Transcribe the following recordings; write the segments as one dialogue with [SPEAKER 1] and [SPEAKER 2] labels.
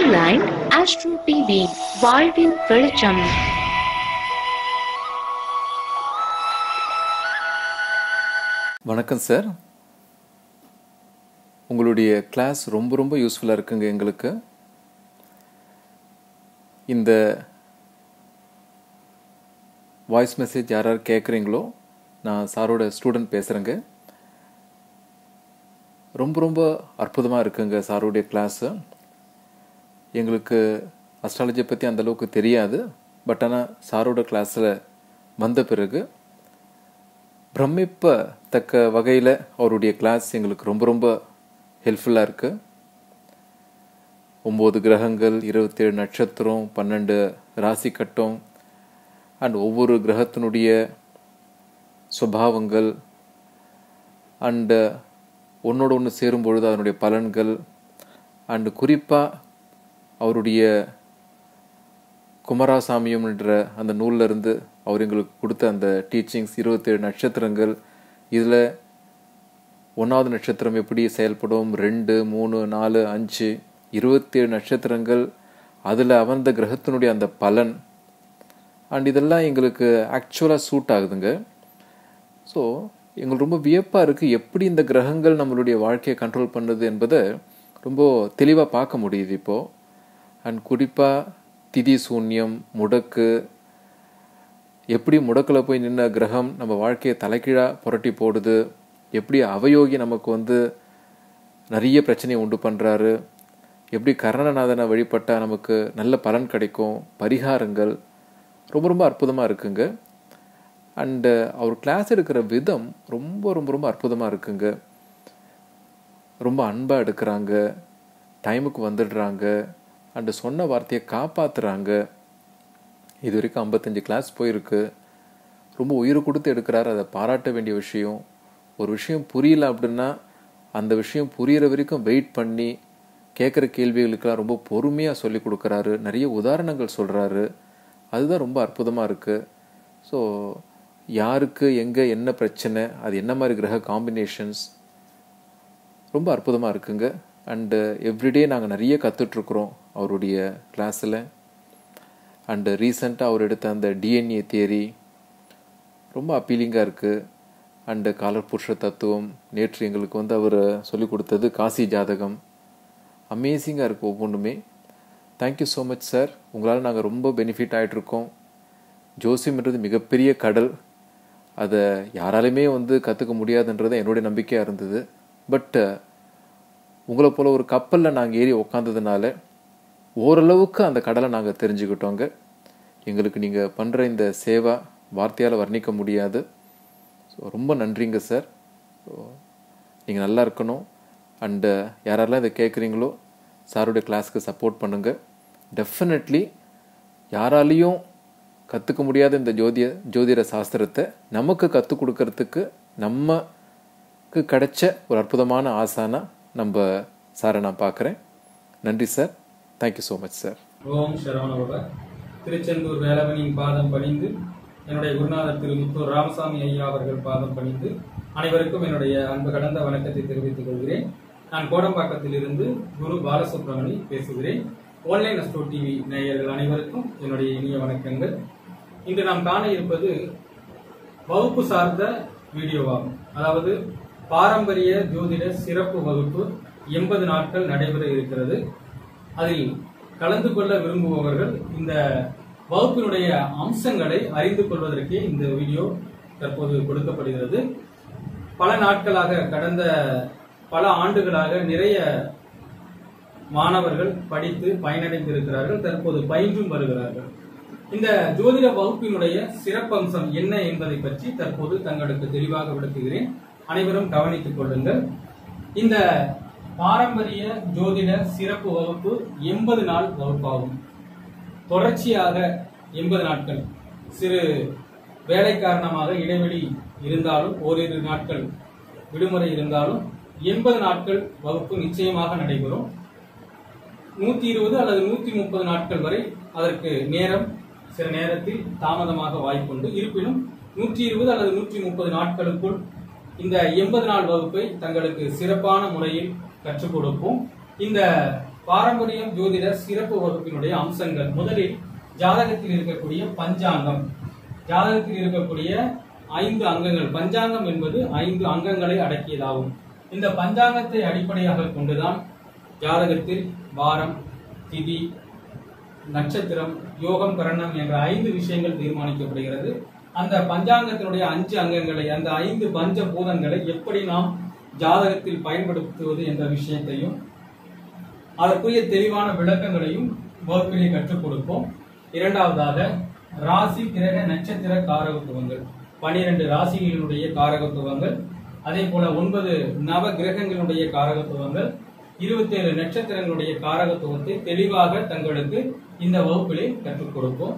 [SPEAKER 1] Dreamline Astro TV வாழ்வின் வெளிச்சம்
[SPEAKER 2] வணக்கம் சார் உங்களுடைய கிளாஸ் ரொம்ப ரொம்ப யூஸ்ஃபுல்லாக இருக்குங்க எங்களுக்கு இந்த வாய்ஸ் மெசேஜ் யார் யார் கேட்குறீங்களோ நான் சாரோட ஸ்டூடெண்ட் பேசுகிறேங்க ரொம்ப ரொம்ப அற்புதமாக இருக்குங்க சாரோடைய கிளாஸு எங்களுக்கு அஸ்ட்ராலஜியை பற்றி அந்தளவுக்கு தெரியாது பட் ஆனால் சாரோட கிளாஸில் வந்த பிறகு பிரமிப்பத்தக்க வகையில் அவருடைய கிளாஸ் எங்களுக்கு ரொம்ப ரொம்ப ஹெல்ப்ஃபுல்லாக இருக்குது ஒம்பது கிரகங்கள் இருபத்தேழு நட்சத்திரம் பன்னெண்டு ராசி கட்டம் அண்ட் ஒவ்வொரு கிரகத்தினுடைய சுபாவங்கள் அண்டு ஒன்றோட ஒன்று சேரும் பொழுது அதனுடைய பலன்கள் அண்டு குறிப்பாக அவருடைய குமாராசாமியம்ன்ற அந்த நூல்ல இருந்து அவர் எங்களுக்கு கொடுத்த அந்த டீச்சிங்ஸ் இருபத்தேழு நட்சத்திரங்கள் இதில் ஒன்றாவது நட்சத்திரம் எப்படி செயல்படும் ரெண்டு மூணு நாலு அஞ்சு இருபத்தேழு நட்சத்திரங்கள் அதில் அமர்ந்த கிரகத்தினுடைய அந்த பலன் அண்ட் இதெல்லாம் எங்களுக்கு ஆக்சுவலாக சூட் ஆகுதுங்க ஸோ எங்களுக்கு ரொம்ப வியப்பாக இருக்குது எப்படி இந்த கிரகங்கள் நம்மளுடைய வாழ்க்கையை கண்ட்ரோல் பண்ணுது என்பதை ரொம்ப தெளிவாக பார்க்க முடியுது இப்போது அண்ட் குறிப்பாக திதி சூன்யம் முடக்கு எப்படி முடக்கில் போய் நின்ன கிரகம் நம்ம வாழ்க்கையை தலைகீழாக புரட்டி போடுது எப்படி அவயோகி நமக்கு வந்து நிறைய பிரச்சனையை உண்டு பண்ணுறாரு எப்படி கர்ணநாதனை வழிபட்டால் நமக்கு நல்ல பலன் கிடைக்கும் பரிகாரங்கள் ரொம்ப ரொம்ப அற்புதமாக இருக்குங்க அண்டு அவர் கிளாஸ் எடுக்கிற விதம் ரொம்ப ரொம்ப ரொம்ப அற்புதமாக இருக்குங்க ரொம்ப அன்பாக எடுக்கிறாங்க டைமுக்கு வந்துடுறாங்க அண்டு சொன்ன வார்த்தையை காப்பாற்றுறாங்க இது வரைக்கும் ஐம்பத்தஞ்சு கிளாஸ் போயிருக்கு ரொம்ப உயிர் கொடுத்து எடுக்கிறாரு அதை பாராட்ட வேண்டிய விஷயம் ஒரு விஷயம் புரியல அப்படின்னா அந்த விஷயம் புரிகிற வரைக்கும் வெயிட் பண்ணி கேட்குற கேள்விகளுக்கெல்லாம் ரொம்ப பொறுமையாக சொல்லி கொடுக்குறாரு நிறைய உதாரணங்கள் சொல்கிறாரு அதுதான் ரொம்ப அற்புதமாக இருக்குது ஸோ யாருக்கு எங்கே என்ன பிரச்சனை அது என்ன மாதிரி கிரக காம்பினேஷன்ஸ் ரொம்ப அற்புதமாக இருக்குங்க அண்டு எவ்ரிடே நாங்கள் நிறைய கற்றுட்ருக்குறோம் அவருடைய கிளாஸில் அண்டு ரீசண்டாக அவர் எடுத்த அந்த டிஎன்ஏ தியரி ரொம்ப அப்பீலிங்காக இருக்குது அண்டு காலர் புருஷ தத்துவம் நேற்று எங்களுக்கு வந்து அவர் சொல்லிக் கொடுத்தது காசி ஜாதகம் அமேசிங்காக இருக்குது ஒவ்வொன்றுமே தேங்க்யூ ஸோ மச் சார் உங்களால் நாங்கள் ரொம்ப பெனிஃபிட் ஆகிட்ருக்கோம் ஜோசியம்ன்றது மிகப்பெரிய கடல் அதை யாராலுமே வந்து கற்றுக்க முடியாதுன்றது என்னுடைய நம்பிக்கையாக இருந்தது பட் உங்களை போல் ஒரு கப்பலில் நாங்கள் ஏறி உக்காந்ததுனால ஓரளவுக்கு அந்த கடலை நாங்கள் தெரிஞ்சுக்கிட்டோங்க எங்களுக்கு நீங்கள் பண்ணுற இந்த சேவா வார்த்தையால் வர்ணிக்க முடியாது ஸோ ரொம்ப நன்றிங்க சார் ஸோ நீங்கள் நல்லா இருக்கணும் அண்டு யாரெல்லாம் இதை கேட்குறீங்களோ சாருடைய கிளாஸ்க்கு சப்போர்ட் பண்ணுங்கள் டெஃபினெட்லி யாராலையும் கற்றுக்க முடியாத இந்த ஜோதிய ஜோதிட சாஸ்திரத்தை நமக்கு கற்றுக் கொடுக்கறதுக்கு நமக்கு கிடைச்ச ஒரு அற்புதமான ஆசானா நம்ம சாரை நான் பார்க்குறேன் நன்றி sir thank you so much sir
[SPEAKER 3] Om Saravanabhava Tiruchendur வேலவனின் பாதம் பணிந்து என்னுடைய குருநாதர் திரு முத்தூர் ராமசாமி ஐயா அவர்கள் பாதம் பணிந்து அனைவருக்கும் என்னுடைய அன்பு கடந்த வணக்கத்தை தெரிவித்துக் கொள்கிறேன் நான் கோடம்பாக்கத்தில் இருந்து குரு பாலசுப்ரமணி பேசுகிறேன் ஆன்லைன் அஸ்ட்ரோ டிவி நேயர்கள் அனைவருக்கும் என்னுடைய இனிய வணக்கங்கள் இன்று நாம் காண இருப்பது வகுப்பு சார்ந்த வீடியோவாகும் அதாவது பாரம்பரிய ஜோதிட சிறப்பு வகுப்பு எண்பது நாட்கள் நடைபெற இருக்கிறது அதில் கலந்து கொள்ள விரும்புபவர்கள் இந்த வகுப்பினுடைய அம்சங்களை அறிந்து கொள்வதற்கே இந்த வீடியோ தற்போது கொடுக்கப்படுகிறது பல நாட்களாக கடந்த பல ஆண்டுகளாக நிறைய மாணவர்கள் படித்து பயனடைந்திருக்கிறார்கள் தற்போது பயின்றும் வருகிறார்கள் இந்த ஜோதிட வகுப்பினுடைய சிறப்பம்சம் என்ன என்பதை பற்றி தற்போது தங்களுக்கு தெளிவாக விளக்குகிறேன் அனைவரும் கவனித்துக் கொள்ளுங்கள் இந்த பாரம்பரிய ஜோதிட சிறப்பு வகுப்பு எண்பது நாள் வகுப்பாகும் தொடர்ச்சியாக எண்பது நாட்கள் சிறு வேலை காரணமாக இடைவெளி இருந்தாலும் ஓரிரு நாட்கள் விடுமுறை இருந்தாலும் எண்பது நாட்கள் வகுப்பு நிச்சயமாக நடைபெறும் நூத்தி இருபது அல்லது நூத்தி முப்பது நாட்கள் வரை அதற்கு நேரம் சில நேரத்தில் தாமதமாக வாய்ப்புண்டு இருப்பினும் நூற்றி இருபது அல்லது நூற்றி முப்பது நாட்களுக்குள் இந்த எண்பது நாள் வகுப்பை தங்களுக்கு சிறப்பான முறையில் கற்றுக் கொடுப்போம் இந்த பாரம்பரியம் ஜோதிட சிறப்பு வகுப்பினுடைய அம்சங்கள் முதலில் ஜாதகத்தில் இருக்கக்கூடிய பஞ்சாங்கம் ஜாதகத்தில் இருக்கக்கூடிய ஐந்து அங்கங்கள் பஞ்சாங்கம் என்பது ஐந்து அங்கங்களை அடக்கியதாகும் இந்த பஞ்சாங்கத்தை அடிப்படையாக கொண்டுதான் ஜாதகத்தில் வாரம் திதி நட்சத்திரம் யோகம் கரணம் என்ற ஐந்து விஷயங்கள் தீர்மானிக்கப்படுகிறது அந்த பஞ்சாங்கத்தினுடைய அஞ்சு அங்கங்களை அந்த ஐந்து பஞ்ச பூதங்களை எப்படி நாம் ஜாதகத்தில் பயன்படுத்துவது என்ற விஷயத்தையும் அதற்குரிய தெளிவான விளக்கங்களையும் வகுப்பிலே கற்றுக் கொடுப்போம் இரண்டாவதாக ராசி கிரக நட்சத்திர காரகத்துவங்கள் பனிரெண்டு ராசிகளினுடைய காரகத்துவங்கள் அதே போல ஒன்பது நவ கிரகங்களுடைய காரகத்துவங்கள் இருபத்தேழு நட்சத்திரங்களுடைய காரகத்துவத்தை தெளிவாக தங்களுக்கு இந்த வகுப்பிலே கற்றுக் கொடுப்போம்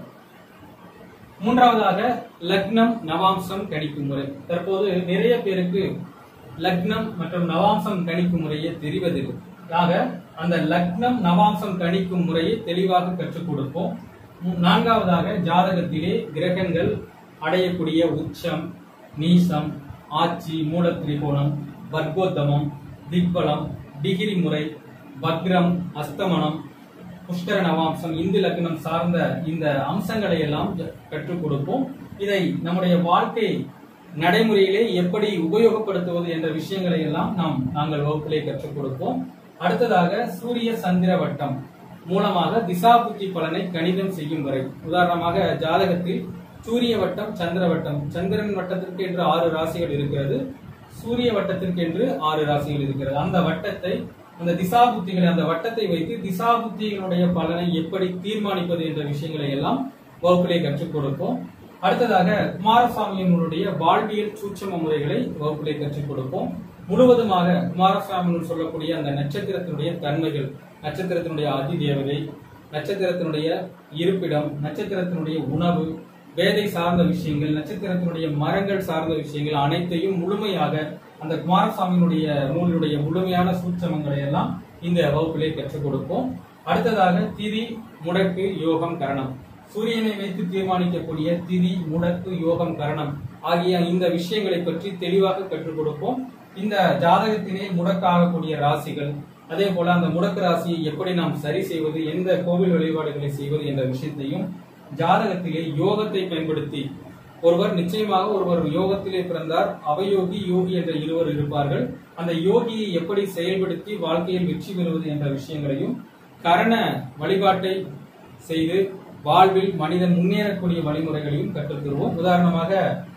[SPEAKER 3] மூன்றாவதாக லக்னம் நவாம்சம் கணிக்கும் முறை தற்போது நிறைய பேருக்கு லக்னம் மற்றும் நவாம்சம் கணிக்கும் முறையே தெரிவதில்லை ஆக அந்த லக்னம் நவாம்சம் கணிக்கும் முறையை தெளிவாக கற்றுக் கொடுப்போம் மூ- நான்காவதாக ஜாதகத்திலே கிரகங்கள் அடையக்கூடிய உச்சம் நீசம் ஆட்சி மூல திரிகோணம் வர்க்கோத்தமம் திக்பலம் டிகிரி முறை வக்ரம் அஸ்தமனம் புஷ்கர நவாம்சம் இந்து லக்னம் சார்ந்த இந்த அம்சங்களை எல்லாம் ஜ- கற்றுக் கொடுப்போம் இதை நம்முடைய வாழ்க்கை நடைமுறையிலே எப்படி உபயோகப்படுத்துவது என்ற விஷயங்களை எல்லாம் நாம் நாங்கள் வகுப்பிலே கற்றுக் கொடுப்போம் அடுத்ததாக சூரிய சந்திர வட்டம் மூலமாக திசாபுத்தி பலனை கணிதம் செய்யும் வரை உதாரணமாக ஜாதகத்தில் சூரிய வட்டம் சந்திர வட்டம் சந்திரன் வட்டத்திற்கு என்று ஆறு ராசிகள் இருக்கிறது சூரிய வட்டத்திற்கு என்று ஆறு ராசிகள் இருக்கிறது அந்த வட்டத்தை அந்த திசா புத்திகளை அந்த வட்டத்தை வைத்து திசா புத்திகளுடைய பலனை எப்படி தீர்மானிப்பது என்ற விஷயங்களை எல்லாம் வகுப்பிலே கற்றுக் கொடுப்போம் அடுத்ததாக குமாரசாமியினுடைய வாழ்வியல் சூட்சம முறைகளை வகுப்பிலே கற்றுக் கொடுப்போம் முழுவதுமாக குமாரசாமியின் சொல்லக்கூடிய அந்த நட்சத்திரத்தினுடைய தன்மைகள் நட்சத்திரத்தினுடைய அதிதேவதை நட்சத்திரத்தினுடைய இருப்பிடம் நட்சத்திரத்தினுடைய உணவு வேதை சார்ந்த விஷயங்கள் நட்சத்திரத்தினுடைய மரங்கள் சார்ந்த விஷயங்கள் அனைத்தையும் முழுமையாக அந்த குமாரசாமியினுடைய நூலினுடைய முழுமையான சூட்சமங்களை எல்லாம் இந்த வகுப்பிலே கற்றுக் கொடுப்போம் அடுத்ததாக திதி முடக்கு யோகம் கரணம் சூரியனை வைத்து தீர்மானிக்கக்கூடிய திதி முடக்கு யோகம் கரணம் ஆகிய இந்த விஷயங்களை பற்றி தெளிவாக கற்றுக் கொடுப்போம் இந்த ஜாதகத்திலே முடக்காகக்கூடிய ராசிகள் அதே போல அந்த முடக்கு ராசியை எப்படி நாம் சரி செய்வது எந்த கோவில் வழிபாடுகளை செய்வது என்ற விஷயத்தையும் ஜாதகத்திலே யோகத்தை பயன்படுத்தி ஒருவர் நிச்சயமாக ஒருவர் யோகத்திலே பிறந்தார் அவயோகி யோகி என்ற இருவர் இருப்பார்கள் அந்த யோகியை எப்படி செயல்படுத்தி வாழ்க்கையில் வெற்றி பெறுவது என்ற விஷயங்களையும் கரண வழிபாட்டை செய்து வாழ்வில் மனிதன் முன்னேறக்கூடிய வழிமுறைகளையும் கற்றுத் தருவோம் உதாரணமாக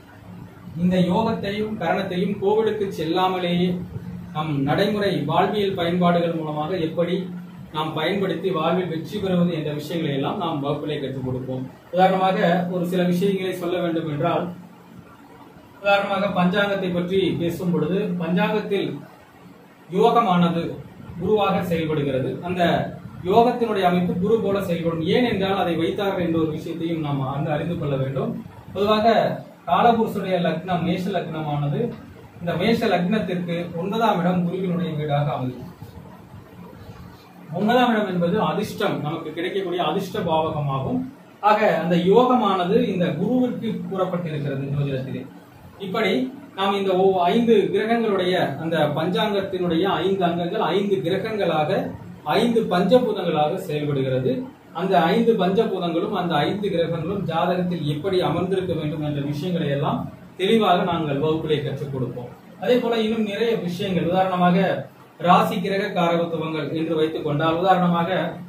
[SPEAKER 3] இந்த யோகத்தையும் கரணத்தையும் கோவிலுக்கு செல்லாமலேயே நம் நடைமுறை வாழ்வியல் பயன்பாடுகள் மூலமாக எப்படி நாம் பயன்படுத்தி வாழ்வில் வெற்றி பெறுவது என்ற விஷயங்களை எல்லாம் நாம் வகுப்பிலே கற்றுக் கொடுப்போம் உதாரணமாக ஒரு சில விஷயங்களை சொல்ல வேண்டும் என்றால் உதாரணமாக பஞ்சாங்கத்தை பற்றி பேசும் பொழுது பஞ்சாங்கத்தில் யோகமானது குருவாக செயல்படுகிறது அந்த யோகத்தினுடைய அமைப்பு குரு போல செயல்படும் ஏன் என்றால் அதை வைத்தார்கள் என்ற ஒரு விஷயத்தையும் நாம் வந்து அறிந்து கொள்ள வேண்டும் பொதுவாக காலபுருஷனுடைய லக்னம் மேஷ லக்னமானது இந்த மேஷ லக்னத்திற்கு ஒன்பதாம் இடம் குருவினுடைய வீடாக அமையும் ஒன்பதாம் இடம் என்பது அதிர்ஷ்டம் நமக்கு கிடைக்கக்கூடிய அதிர்ஷ்ட பாவகமாகும் ஆக அந்த யோகமானது இந்த குருவிற்கு கூறப்பட்டிருக்கிறது ஜோதிடத்திலே இப்படி நாம் இந்த ஒவ்வொ- ஐந்து கிரகங்களுடைய அந்த பஞ்சாங்கத்தினுடைய ஐந்து அங்கங்கள் ஐந்து கிரகங்களாக ஐந்து பஞ்சபூதங்களாக செயல்படுகிறது அந்த ஐந்து பஞ்சபூதங்களும் அந்த ஐந்து கிரகங்களும் ஜாதகத்தில் எப்படி அமர்ந்திருக்க வேண்டும் என்ற விஷயங்களை எல்லாம் தெளிவாக நாங்கள் வகுப்பிலே கற்றுக் கொடுப்போம் அதே போல இன்னும் நிறைய விஷயங்கள் உதாரணமாக ராசி கிரக காரகத்துவங்கள் என்று வைத்துக் கொண்டால் உதாரணமாக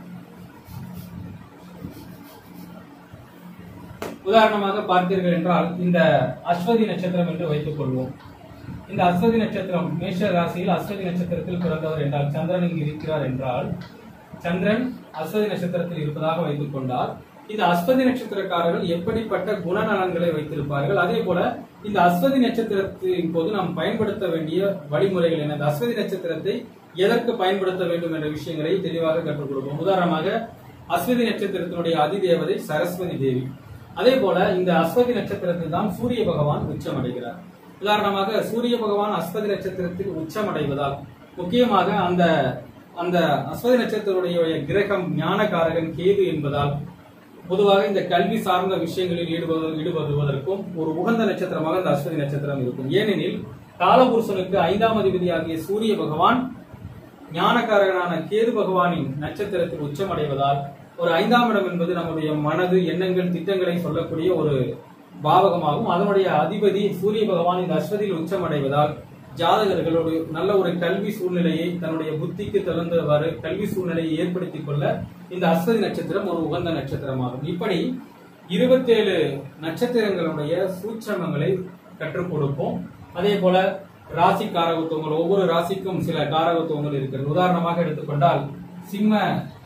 [SPEAKER 3] உதாரணமாக பார்த்தீர்கள் என்றால் இந்த அஸ்வதி நட்சத்திரம் என்று வைத்துக் கொள்வோம் இந்த அஸ்வதி நட்சத்திரம் மேஷ ராசியில் அஸ்வதி நட்சத்திரத்தில் பிறந்தவர் என்றால் சந்திரன் இங்கு இருக்கிறார் என்றால் சந்திரன் அஸ்வதி நட்சத்திரத்தில் இருப்பதாக வைத்துக் கொண்டால் இந்த அஸ்வதி நட்சத்திரக்காரர்கள் எப்படிப்பட்ட குணநலன்களை வைத்திருப்பார்கள் அதே போல இந்த அஸ்வதி நட்சத்திரத்தின் போது நாம் பயன்படுத்த வேண்டிய வழிமுறைகள் என்ன இந்த அஸ்வதி நட்சத்திரத்தை எதற்கு பயன்படுத்த வேண்டும் என்ற விஷயங்களை தெளிவாக கற்றுக் கொடுப்போம் உதாரணமாக அஸ்வதி நட்சத்திரத்தினுடைய அதிதேவதை சரஸ்வதி தேவி அதே போல இந்த அஸ்வதி நட்சத்திரத்தில் தான் சூரிய பகவான் உச்சமடைகிறார் உதாரணமாக சூரிய பகவான் அஸ்வதி நட்சத்திரத்தில் உச்சமடைவதால் முக்கியமாக அந்த அந்த அஸ்வதி நட்சத்திரத்துடைய கிரகம் ஞானகாரகன் கேது என்பதால் பொதுவாக இந்த கல்வி சார்ந்த விஷயங்களில் ஈடுபடு ஈடுபடுவதற்கும் ஒரு உகந்த நட்சத்திரமாக இந்த அஸ்வதி நட்சத்திரம் இருக்கும் ஏனெனில் காலபுருஷனுக்கு ஐந்தாம் அதிபதியாகிய சூரிய பகவான் ஞானக்காரகனான கேது பகவானின் நட்சத்திரத்தில் உச்சமடைவதால் ஒரு ஐந்தாம் இடம் என்பது நம்முடைய மனது எண்ணங்கள் திட்டங்களை சொல்லக்கூடிய ஒரு பாவகமாகும் அதனுடைய அதிபதி சூரிய பகவான் இந்த அஸ்வதியில் உச்சமடைவதால் ஜாதகர்கள் ஒரு நல்ல ஒரு கல்வி சூழ்நிலையை தன்னுடைய புத்திக்கு தகுந்தவாறு கல்வி சூழ்நிலையை ஏற்படுத்திக் கொள்ள இந்த அஸ்வதி நட்சத்திரம் ஒரு உகந்த நட்சத்திரமாகும் இப்படி இருபத்தேழு நட்சத்திரங்களுடைய சூட்சமங்களை கற்றுக் கொடுப்போம் அதே போல ராசி காரகத்துவங்கள் ஒவ்வொரு ராசிக்கும் சில காரகத்துவங்கள் இருக்கிறது உதாரணமாக எடுத்துக்கொண்டால் சிம்ம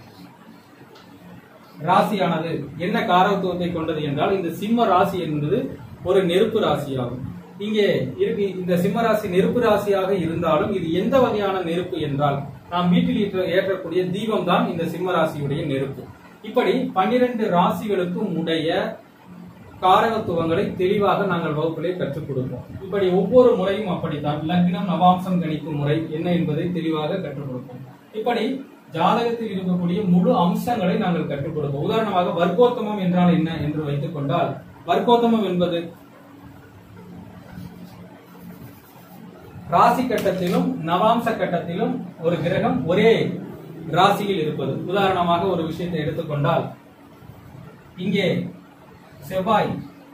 [SPEAKER 3] ராசியானது என்ன காரகத்துவத்தை கொண்டது என்றால் இந்த சிம்ம ராசி என்பது ஒரு நெருப்பு ராசியாகும் இங்கே இருக்கு இந்த சிம்ம ராசி நெருப்பு ராசியாக இருந்தாலும் இது எந்த வகையான நெருப்பு என்றால் நாம் வீட்டில் ஏற்ற- ஏற்றக்கூடிய தீபம் தான் இந்த சிம்ம ராசியுடைய நெருப்பு இப்படி பன்னிரண்டு ராசிகளுக்கும் உடைய காரகத்துவங்களை தெளிவாக நாங்கள் வகுப்பிலே கற்றுக் கொடுப்போம் இப்படி ஒவ்வொரு முறையும் அப்படித்தான் லக்னம் நவாம்சம் கணிக்கும் முறை என்ன என்பதை தெளிவாக கற்றுக் கொடுப்போம் இப்படி ஜாதகத்தில் இருக்கக்கூடிய முழு அம்சங்களை நாங்கள் கற்றுக் கொடுப்போம் உதாரணமாக வர்க்கோத்தமம் என்றால் என்ன என்று வைத்துக் கொண்டால் வர்க்கோத்தமம் என்பது ராசி கட்டத்திலும் நவாம்ச கட்டத்திலும் ஒரு கிரகம் ஒரே ராசியில் இருப்பது உதாரணமாக ஒரு விஷயத்தை எடுத்துக்கொண்டால் இங்கே செவ்வாய்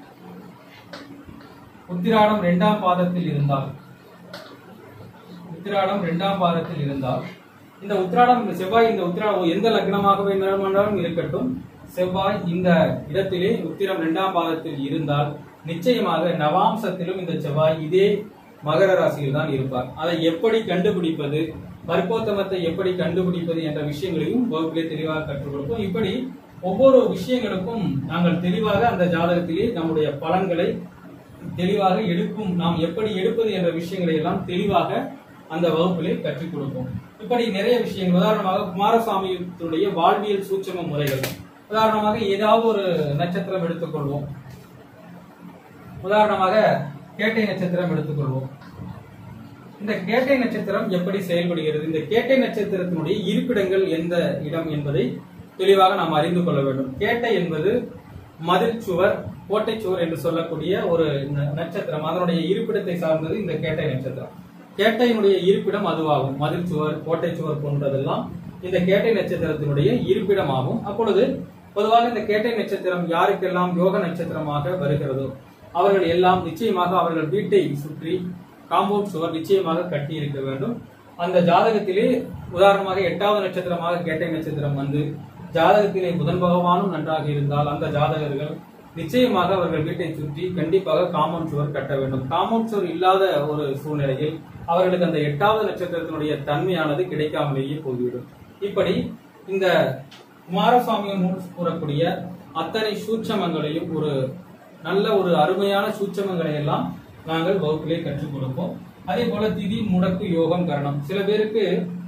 [SPEAKER 3] உத்திராடம் இரண்டாம் பாதத்தில் இருந்தால் உத்திராடம் இரண்டாம் பாதத்தில் இருந்தால் இந்த உத்திராடம் இந்த செவ்வாய் இந்த உத்திராடம் எந்த லக்னமாக வேண்டுமானாலும் இருக்கட்டும் செவ்வாய் இந்த இடத்திலே உத்திரம் இரண்டாம் பாதத்தில் இருந்தால் நிச்சயமாக நவாம்சத்திலும் இந்த செவ்வாய் இதே மகர ராசியில் தான் இருப்பார் அதை எப்படி கண்டுபிடிப்பது வர்க்கோத்தமத்தை எப்படி கண்டுபிடிப்பது என்ற விஷயங்களையும் வகுப்பிலே தெளிவாக கற்றுக் கொடுப்போம் இப்படி ஒவ்வொரு விஷயங்களுக்கும் நாங்கள் தெளிவாக அந்த ஜாதகத்திலே நம்முடைய பலன்களை தெளிவாக எடுக்கும் நாம் எப்படி எடுப்பது என்ற விஷயங்களை எல்லாம் தெளிவாக அந்த வகுப்பிலே கற்றுக் கொடுப்போம் இப்படி நிறைய விஷயங்கள் உதாரணமாக குமாரசாமியுடைய வாழ்வியல் சூட்சம முறைகள் உதாரணமாக ஏதாவது ஒரு நட்சத்திரம் எடுத்துக்கொள்வோம் உதாரணமாக கேட்டை நட்சத்திரம் எடுத்துக்கொள்வோம் இந்த கேட்டை நட்சத்திரம் எப்படி செயல்படுகிறது இந்த கேட்டை நட்சத்திரத்தினுடைய இருப்பிடங்கள் எந்த இடம் என்பதை தெளிவாக நாம் அறிந்து கொள்ள வேண்டும் கேட்டை என்பது மதில் சுவர் கோட்டை சுவர் என்று சொல்லக்கூடிய ஒரு ந- நட்சத்திரம் அதனுடைய இருப்பிடத்தை சார்ந்தது இந்த கேட்டை நட்சத்திரம் கேட்டையினுடைய இருப்பிடம் அதுவாகும் மதில் சுவர் கோட்டை சுவர் போன்றதெல்லாம் இந்த கேட்டை நட்சத்திரத்தினுடைய இருப்பிடமாகும் அப்பொழுது பொதுவாக இந்த கேட்டை நட்சத்திரம் யாருக்கெல்லாம் யோக நட்சத்திரமாக வருகிறதோ அவர்கள் எல்லாம் நிச்சயமாக அவர்கள் வீட்டை சுற்றி காம்பவுண்ட் சுவர் நிச்சயமாக கட்டி இருக்க வேண்டும் அந்த ஜாதகத்திலே உதாரணமாக எட்டாவது நட்சத்திரமாக கேட்டை நட்சத்திரம் வந்து ஜாதகத்திலே புதன் பகவானும் நன்றாக இருந்தால் அந்த ஜாதகர்கள் நிச்சயமாக அவர்கள் வீட்டை சுற்றி கண்டிப்பாக காம்பவுண்ட் சுவர் கட்ட வேண்டும் காம்பவுண்ட் சுவர் இல்லாத ஒரு சூழ்நிலையில் அவர்களுக்கு அந்த எட்டாவது நட்சத்திரத்தினுடைய தன்மையானது கிடைக்காமலேயே போய்விடும் இப்படி இந்த குமாரசுவாமி நூல் கூறக்கூடிய அத்தனை சூட்சமங்களையும் ஒரு நல்ல ஒரு அருமையான சூட்சமங்களை எல்லாம் நாங்கள் வகுப்பிலே கற்றுக் கொடுப்போம் அதே போல திதி முடக்கு யோகம் கரணம் சில பேருக்கு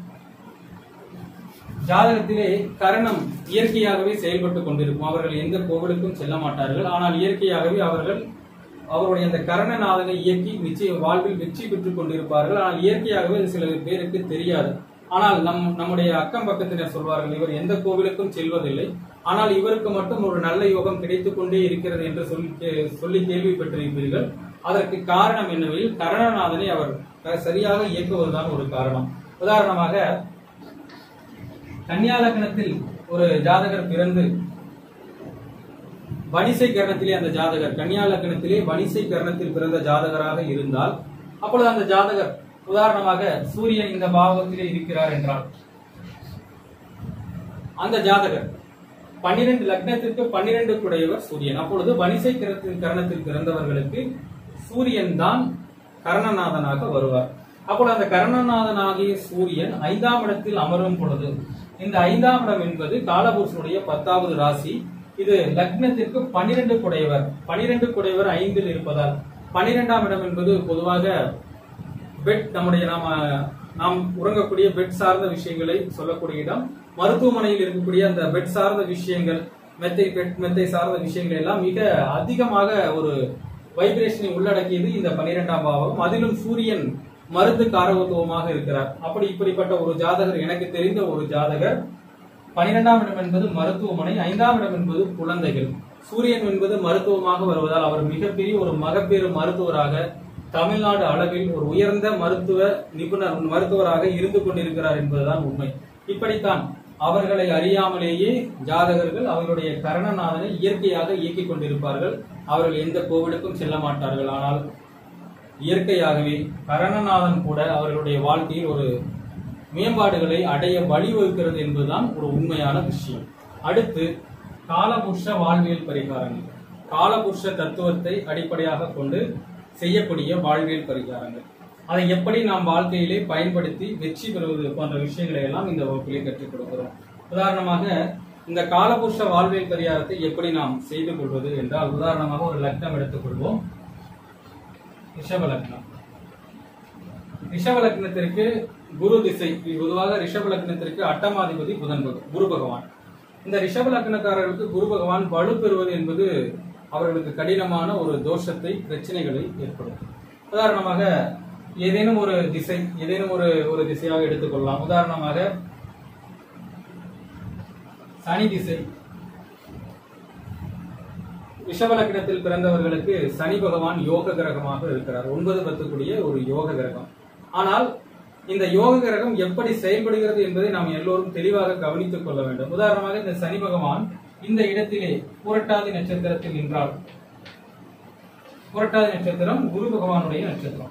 [SPEAKER 3] ஜாதகத்திலே கரணம் இயற்கையாகவே செயல்பட்டு கொண்டிருக்கும் அவர்கள் எந்த கோவிலுக்கும் செல்ல மாட்டார்கள் ஆனால் இயற்கையாகவே அவர்கள் அவருடைய அந்த கரணநாதனை இயக்கி நிச்சயம் வாழ்வில் வெற்றி பெற்றுக் கொண்டிருப்பார்கள் ஆனால் இயற்கையாகவே இது சில பேருக்கு தெரியாது ஆனால் நம் நம்முடைய அக்கம் பக்கத்தினர் சொல்வார்கள் இவர் எந்த கோவிலுக்கும் செல்வதில்லை ஆனால் இவருக்கு மட்டும் ஒரு நல்ல யோகம் கிடைத்துக் கொண்டே இருக்கிறது என்று சொல்லி கே- சொல்லி கேள்விப்பட்டிருப்பீர்கள் அதற்கு காரணம் என்னவெனில் கரணநாதனை அவர் சரியாக இயக்குவதுதான் ஒரு காரணம் உதாரணமாக கன்னியா லக்னத்தில் ஒரு ஜாதகர் பிறந்து வணிசை கரணத்திலே அந்த ஜாதகர் கன்னியா லக்னத்திலே வணிசை கரணத்தில் பிறந்த ஜாதகராக இருந்தால் அப்பொழுது அந்த ஜாதகர் உதாரணமாக சூரியன் இந்த பாவத்திலே இருக்கிறார் என்றால் அந்த ஜாதகர் பன்னிரண்டு லக்னத்திற்கு பன்னிரண்டு குடையவர் சூரியன் அப்பொழுது வணிசை கரணத்தில் கரணத்தில் பிறந்தவர்களுக்கு சூரியன் தான் கரணநாதனாக வருவார் அப்பொழுது அந்த கரணநாதனாகிய சூரியன் ஐந்தாம் இடத்தில் அமரும் பொழுது இந்த ஐந்தாம் இடம் என்பது காலபுருஷனுடைய பத்தாவது ராசி இது லக்னத்திற்கு பன்னிரண்டு குடையவர் பன்னிரண்டு குடையவர் ஐந்தில் இருப்பதால் பன்னிரெண்டாம் இடம் என்பது பொதுவாக பெட் நம்முடைய நாம நாம் உறங்கக்கூடிய பெட் சார்ந்த விஷயங்களை சொல்லக்கூடிய இடம் மருத்துவமனையில் இருக்கக்கூடிய அந்த பெட் சார்ந்த விஷயங்கள் மெத்தை பெட் மெத்தை சார்ந்த விஷயங்கள் எல்லாம் மிக அதிகமாக ஒரு வைப்ரேஷனை உள்ளடக்கியது இந்த பன்னிரெண்டாம் பாவம் அதிலும் சூரியன் மருந்து காரகத்துவமாக இருக்கிறார் அப்படி இப்படிப்பட்ட ஒரு ஜாதகர் எனக்கு தெரிந்த ஒரு ஜாதகர் பனிரெண்டாம் இடம் என்பது மருத்துவமனை ஐந்தாம் இடம் என்பது குழந்தைகள் சூரியன் என்பது மருத்துவமாக வருவதால் அவர் மிகப்பெரிய ஒரு மகப்பேறு மருத்துவராக தமிழ்நாடு அளவில் ஒரு உயர்ந்த மருத்துவ நிபுணர் மருத்துவராக இருந்து கொண்டிருக்கிறார் என்பதுதான் உண்மை இப்படித்தான் அவர்களை அறியாமலேயே ஜாதகர்கள் அவர்களுடைய கரணநாதனை இயற்கையாக இயக்கிக் கொண்டிருப்பார்கள் அவர்கள் எந்த கோவிலுக்கும் செல்ல மாட்டார்கள் ஆனால் இயற்கையாகவே கரணநாதன் கூட அவர்களுடைய வாழ்க்கையில் ஒரு மேம்பாடுகளை அடைய வழிவகுக்கிறது என்பதுதான் ஒரு உண்மையான விஷயம் அடுத்து காலபுருஷ வாழ்வியல் பரிகாரங்கள் காலபுருஷ தத்துவத்தை அடிப்படையாக கொண்டு செய்யக்கூடிய வாழ்வியல் பரிகாரங்கள் அதை எப்படி நாம் வாழ்க்கையிலே பயன்படுத்தி வெற்றி பெறுவது போன்ற விஷயங்களை எல்லாம் இந்த வகுப்பிலே கற்றுக் கொடுக்கிறோம் உதாரணமாக இந்த காலபுருஷ வாழ்வியல் பரிகாரத்தை எப்படி நாம் செய்து கொள்வது என்றால் உதாரணமாக ஒரு லக்னம் எடுத்துக்கொள்வோம் ரிஷப லக்னம் ரிஷப லக்னத்திற்கு குரு திசை பொதுவாக ரிஷப லக்னத்திற்கு அட்டமாதிபதி புதன் பக- குரு பகவான் இந்த ரிஷப லக்னக்காரர்களுக்கு குரு பகவான் வலு பெறுவது என்பது அவர்களுக்கு கடினமான ஒரு தோஷத்தை பிரச்சனைகளை ஏற்படுத்தும் உதாரணமாக ஏதேனும் ஒரு திசை ஏதேனும் ஒரு ஒரு திசையாக எடுத்துக்கொள்ளலாம் உதாரணமாக சனி திசை ரிஷப லக்னத்தில் பிறந்தவர்களுக்கு சனி பகவான் யோக கிரகமாக இருக்கிறார் ஒன்பது பத்துக்குரிய ஒரு யோக கிரகம் ஆனால் இந்த யோக கிரகம் எப்படி செயல்படுகிறது என்பதை நாம் எல்லோரும் தெளிவாக கவனித்துக் கொள்ள வேண்டும் உதாரணமாக இந்த சனி பகவான் இந்த இடத்திலே புரட்டாதி நட்சத்திரத்தில் நின்றால் புரட்டாதி நட்சத்திரம் குரு பகவானுடைய நட்சத்திரம்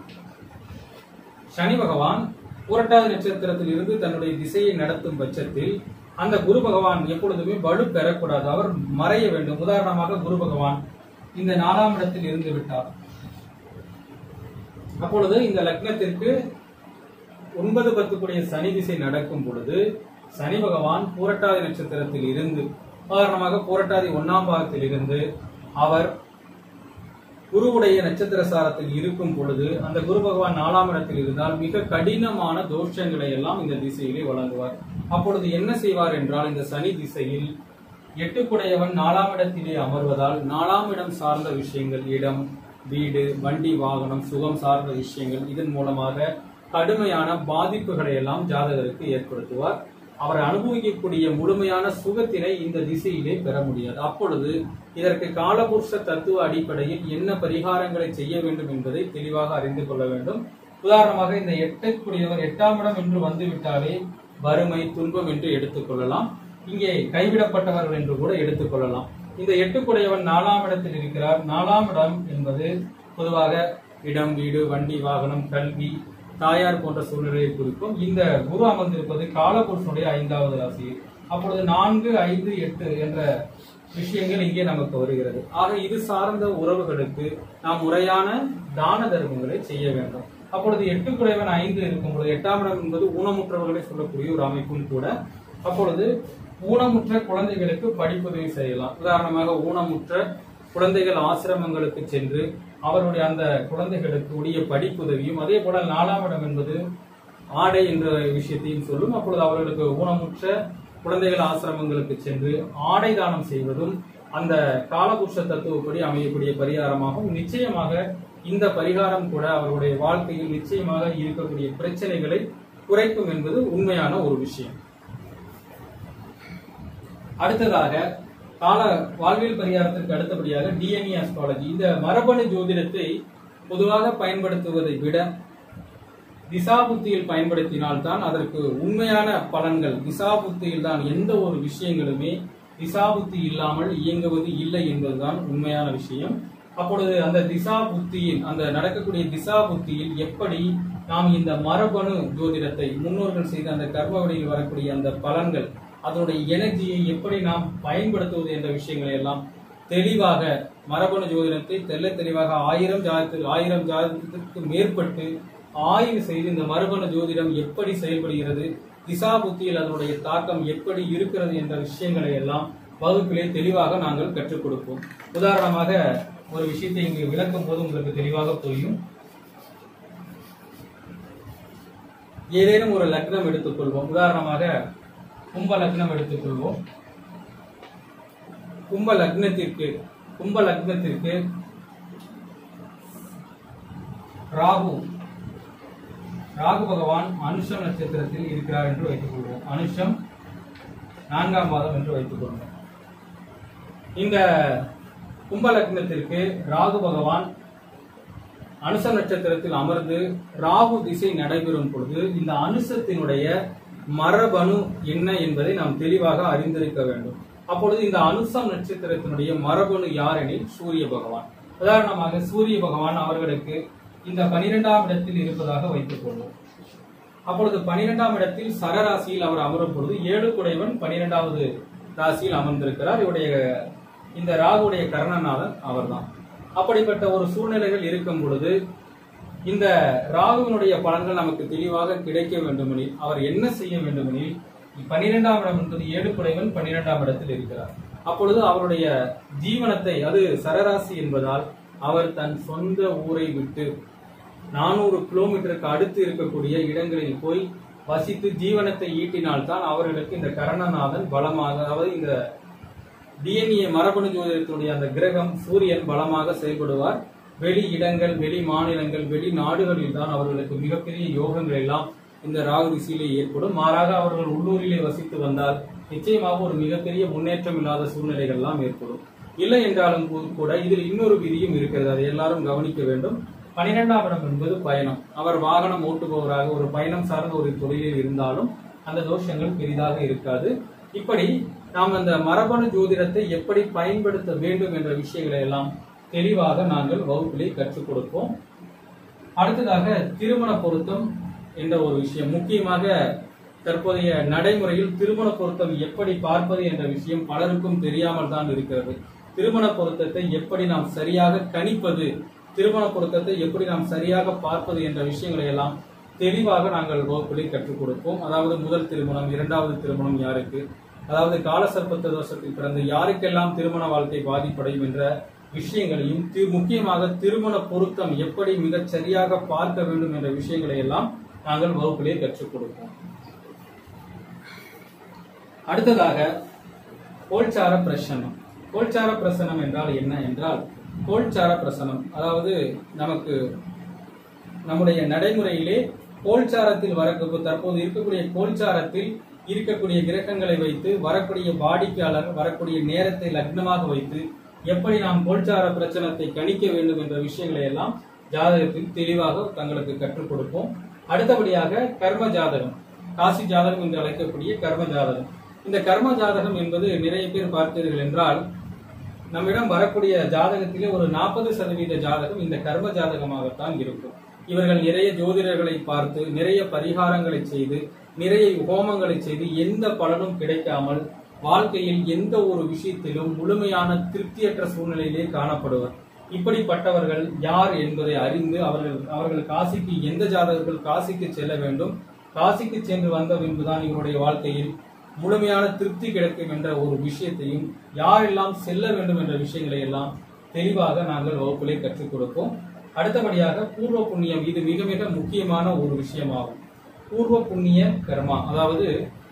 [SPEAKER 3] சனி பகவான் புரட்டாதி நட்சத்திரத்தில் இருந்து தன்னுடைய திசையை நடத்தும் பட்சத்தில் அந்த குரு பகவான் எப்பொழுதுமே வலு பெறக்கூடாது அவர் மறைய வேண்டும் உதாரணமாக குரு பகவான் இந்த நாலாம் இடத்தில் இருந்து விட்டார் அப்பொழுது இந்த லக்னத்திற்கு ஒன்பது பத்துக்குடைய சனி திசை நடக்கும் பொழுது சனி பகவான் பூரட்டாதி நட்சத்திரத்தில் இருந்து உதாரணமாக பூரட்டாதி ஒன்னாம் பாகத்தில் இருந்து அவர் குருவுடைய நட்சத்திர சாரத்தில் இருக்கும் பொழுது அந்த குரு பகவான் நாலாம் இடத்தில் இருந்தால் மிக கடினமான தோஷங்களை எல்லாம் இந்த திசையிலே வழங்குவார் அப்பொழுது என்ன செய்வார் என்றால் இந்த சனி திசையில் எட்டுக்குடையவன் நாலாம் இடத்திலே அமர்வதால் நாலாம் இடம் சார்ந்த விஷயங்கள் இடம் வீடு வண்டி வாகனம் சுகம் சார்ந்த விஷயங்கள் இதன் மூலமாக கடுமையான பாதிப்புகளை எல்லாம் ஜாதகருக்கு ஏற்படுத்துவார் அவர் அனுபவிக்கக்கூடிய முழுமையான சுகத்தினை இந்த திசையிலே பெற முடியாது அப்பொழுது இதற்கு காலபுருஷ தத்துவ அடிப்படையில் என்ன பரிகாரங்களை செய்ய வேண்டும் என்பதை தெளிவாக அறிந்து கொள்ள வேண்டும் உதாரணமாக இந்த எட்டுக்குரியவர் எட்டாம் இடம் என்று வந்துவிட்டாலே வறுமை துன்பம் என்று எடுத்துக்கொள்ளலாம் இங்கே கைவிடப்பட்டவர்கள் என்று கூட எடுத்துக்கொள்ளலாம் இந்த எட்டுக்குடையவன் நாலாம் இடத்தில் இருக்கிறார் நாலாம் இடம் என்பது பொதுவாக இடம் வீடு வண்டி வாகனம் கல்வி தாயார் போன்ற சூழ்நிலையை குறிக்கும் இந்த குரு அமர்ந்திருப்பது காலபுருஷனுடைய ஐந்தாவது ராசி அப்பொழுது நான்கு ஐந்து எட்டு என்ற விஷயங்கள் இங்கே நமக்கு வருகிறது ஆக இது சார்ந்த உறவுகளுக்கு நாம் முறையான தான தர்மங்களை செய்ய வேண்டும் அப்பொழுது எட்டு குறைவன் ஐந்து இருக்கும் பொழுது எட்டாம் இடம் என்பது ஊனமுற்றவர்களை சொல்லக்கூடிய ஒரு அமைப்பும் கூட அப்பொழுது ஊனமுற்ற குழந்தைகளுக்கு படிப்புதவி செய்யலாம் உதாரணமாக ஊனமுற்ற குழந்தைகள் ஆசிரமங்களுக்கு சென்று அவருடைய அந்த குழந்தைகளுக்கு உரிய படிப்புதவியும் அதே போல நாலாம் இடம் என்பது ஆடை என்ற விஷயத்தையும் சொல்லும் அப்பொழுது அவர்களுக்கு ஊனமுற்ற குழந்தைகள் ஆசிரமங்களுக்கு சென்று ஆடை தானம் செய்வதும் அந்த காலபுருஷ தத்துவப்படி அமையக்கூடிய பரிகாரமாகும் நிச்சயமாக இந்த பரிகாரம் கூட அவருடைய வாழ்க்கையில் நிச்சயமாக இருக்கக்கூடிய பிரச்சனைகளை குறைக்கும் என்பது உண்மையான ஒரு விஷயம் அடுத்ததாக கால வாழ்வியல் பரிகாரத்திற்கு அடுத்தபடியாக டிஎன்ஏ அஸ்ட்ராலஜி இந்த மரபணு ஜோதிடத்தை பொதுவாக பயன்படுத்துவதை விட திசாபுத்தியில் பயன்படுத்தினால்தான் அதற்கு உண்மையான பலன்கள் திசாபுத்தியில் தான் எந்த ஒரு விஷயங்களுமே திசாபுத்தி இல்லாமல் இயங்குவது இல்லை என்பதுதான் உண்மையான விஷயம் அப்பொழுது அந்த திசா புத்தியில் அந்த நடக்கக்கூடிய திசா புத்தியில் எப்படி நாம் இந்த மரபணு ஜோதிடத்தை முன்னோர்கள் செய்த அந்த கர்ம வழியில் வரக்கூடிய அந்த பலன்கள் அதனுடைய எனர்ஜியை எப்படி நாம் பயன்படுத்துவது என்ற விஷயங்களை எல்லாம் தெளிவாக மரபணு ஜோதிடத்தை தெல்ல தெளிவாக ஆயிரம் ஜாதகத்தில் ஆயிரம் ஜாதகத்திற்கு மேற்பட்டு ஆய்வு செய்து இந்த மரபணு ஜோதிடம் எப்படி செயல்படுகிறது திசா புத்தியில் அதனுடைய தாக்கம் எப்படி இருக்கிறது என்ற விஷயங்களை எல்லாம் வகுப்பிலே தெளிவாக நாங்கள் கற்றுக் கொடுப்போம் உதாரணமாக ஒரு விஷயத்தை இங்கு விளக்கும் போது உங்களுக்கு தெளிவாக புரியும் ஏதேனும் ஒரு லக்னம் எடுத்துக்கொள்வோம் உதாரணமாக கும்ப லக்னம் எடுத்துக்கொள்வோம் கும்ப லக்னத்திற்கு கும்ப லக்னத்திற்கு ராகு ராகு பகவான் அனுஷம் நட்சத்திரத்தில் இருக்கிறார் என்று வைத்துக் கொள்வோம் அனுஷம் நான்காம் பாதம் என்று வைத்துக் கொள்வோம் இந்த கும்ப லக்னத்திற்கு ராகு பகவான் அனுச நட்சத்திரத்தில் அமர்ந்து ராகு திசை நடைபெறும் பொழுது இந்த அனுசத்தினுடைய மரபணு என்ன என்பதை நாம் தெளிவாக அறிந்திருக்க வேண்டும் அப்பொழுது இந்த அனுசம் நட்சத்திரத்தினுடைய மரபணு யார் எனில் சூரிய பகவான் உதாரணமாக சூரிய பகவான் அவர்களுக்கு இந்த பனிரெண்டாம் இடத்தில் இருப்பதாக வைத்துக் கொள்வோம் அப்பொழுது பனிரெண்டாம் இடத்தில் சரராசியில் அவர் அமரும் பொழுது ஏழு குடைவன் பனிரெண்டாவது ராசியில் அமர்ந்திருக்கிறார் இவருடைய இந்த ராகுடைய கரணநாதன் அவர்தான் அப்படிப்பட்ட ஒரு சூழ்நிலைகள் இருக்கும் பொழுது இந்த ராகுவினுடைய பலன்கள் நமக்கு தெளிவாக கிடைக்க வேண்டுமெனில் அவர் என்ன செய்ய வேண்டுமெனில் பன்னிரெண்டாம் இடம் என்பது ஏழு குடைவன் பன்னிரெண்டாம் இடத்தில் இருக்கிறார் அப்பொழுது அவருடைய ஜீவனத்தை அது சரராசி என்பதால் அவர் தன் சொந்த ஊரை விட்டு நானூறு கிலோமீட்டருக்கு அடுத்து இருக்கக்கூடிய இடங்களில் போய் வசித்து ஜீவனத்தை ஈட்டினால்தான் அவர்களுக்கு இந்த கரணநாதன் பலமாக அதாவது இந்த டிஎன்ஏ மரபணு ஜோதிடத்தினுடைய அந்த கிரகம் சூரியன் பலமாக செயல்படுவார் வெளி இடங்கள் வெளி மாநிலங்கள் வெளி நாடுகளில் தான் அவர்களுக்கு மிகப்பெரிய யோகங்கள் எல்லாம் இந்த ராகு திசையிலே ஏற்படும் மாறாக அவர்கள் உள்ளூரிலே வசித்து வந்தால் நிச்சயமாக ஒரு மிகப்பெரிய முன்னேற்றம் இல்லாத சூழ்நிலைகள் எல்லாம் ஏற்படும் இல்லை என்றாலும் கூ- கூட இதில் இன்னொரு விதியும் இருக்கிறது அதை எல்லாரும் கவனிக்க வேண்டும் பனிரெண்டாம் இடம் என்பது பயணம் அவர் வாகனம் ஓட்டுபவராக ஒரு பயணம் சார்ந்த ஒரு தொழிலில் இருந்தாலும் அந்த தோஷங்கள் பெரிதாக இருக்காது இப்படி நாம் அந்த மரபணு ஜோதிடத்தை எப்படி பயன்படுத்த வேண்டும் என்ற விஷயங்களை எல்லாம் தெளிவாக நாங்கள் வகுப்பிலே கற்றுக் கொடுப்போம் அடுத்ததாக திருமண பொருத்தம் என்ற ஒரு விஷயம் முக்கியமாக தற்போதைய நடைமுறையில் திருமண பொருத்தம் எப்படி பார்ப்பது என்ற விஷயம் பலருக்கும் தெரியாமல் தான் இருக்கிறது திருமண பொருத்தத்தை எப்படி நாம் சரியாக கணிப்பது திருமண பொருத்தத்தை எப்படி நாம் சரியாக பார்ப்பது என்ற விஷயங்களை எல்லாம் தெளிவாக நாங்கள் வகுப்பிலே கற்றுக் கொடுப்போம் அதாவது முதல் திருமணம் இரண்டாவது திருமணம் யாருக்கு அதாவது காலசர்ப்பத்த தோஷத்தில் பிறந்த யாருக்கெல்லாம் திருமண வாழ்க்கை பாதிப்படையும் என்ற விஷயங்களையும் தி- முக்கியமாக திருமண பொருத்தம் எப்படி மிகச் சரியாக பார்க்க வேண்டும் என்ற விஷயங்களை எல்லாம் நாங்கள் வகுப்பிலே கற்றுக் கொடுப்போம் அடுத்ததாக கோல்சார பிரசனம் கோல்சார பிரசனம் என்றால் என்ன என்றால் கோல்சார பிரசனம் அதாவது நமக்கு நம்முடைய நடைமுறையிலே கோல்சாரத்தில் வர தற்போது இருக்கக்கூடிய கோல்சாரத்தில் இருக்கக்கூடிய கிரகங்களை வைத்து வரக்கூடிய வாடிக்கையாளர் வரக்கூடிய நேரத்தை லக்னமாக வைத்து எப்படி நாம் கோல்சார பிரச்சனத்தை கணிக்க வேண்டும் என்ற விஷயங்களை எல்லாம் ஜாதகத்தில் தெளிவாக தங்களுக்கு கற்றுக் கொடுப்போம் அடுத்தபடியாக கர்ம ஜாதகம் காசி ஜாதகம் என்று அழைக்கக்கூடிய கர்ம ஜாதகம் இந்த கர்ம ஜாதகம் என்பது நிறைய பேர் பார்த்தீர்கள் என்றால் நம்மிடம் வரக்கூடிய ஜாதகத்திலே ஒரு நாற்பது சதவீத ஜாதகம் இந்த கர்ம ஜாதகமாகத்தான் இருக்கும் இவர்கள் நிறைய ஜோதிடர்களை பார்த்து நிறைய பரிகாரங்களை செய்து நிறைய ஹோமங்களை செய்து எந்த பலனும் கிடைக்காமல் வாழ்க்கையில் எந்த ஒரு விஷயத்திலும் முழுமையான திருப்தியற்ற சூழ்நிலையிலே காணப்படுவர் இப்படிப்பட்டவர்கள் யார் என்பதை அறிந்து அவர்கள் அவர்கள் காசிக்கு எந்த ஜாதகர்கள் காசிக்கு செல்ல வேண்டும் காசிக்கு சென்று வந்த பின்புதான் இவருடைய வாழ்க்கையில் முழுமையான திருப்தி கிடைக்கும் என்ற ஒரு விஷயத்தையும் யாரெல்லாம் செல்ல வேண்டும் என்ற விஷயங்களை எல்லாம் தெளிவாக நாங்கள் வகுப்பிலே கற்றுக் கொடுப்போம் அடுத்தபடியாக பூர்வ புண்ணியம் இது மிக மிக முக்கியமான ஒரு விஷயமாகும் பூர்வ புண்ணிய கர்மா அதாவது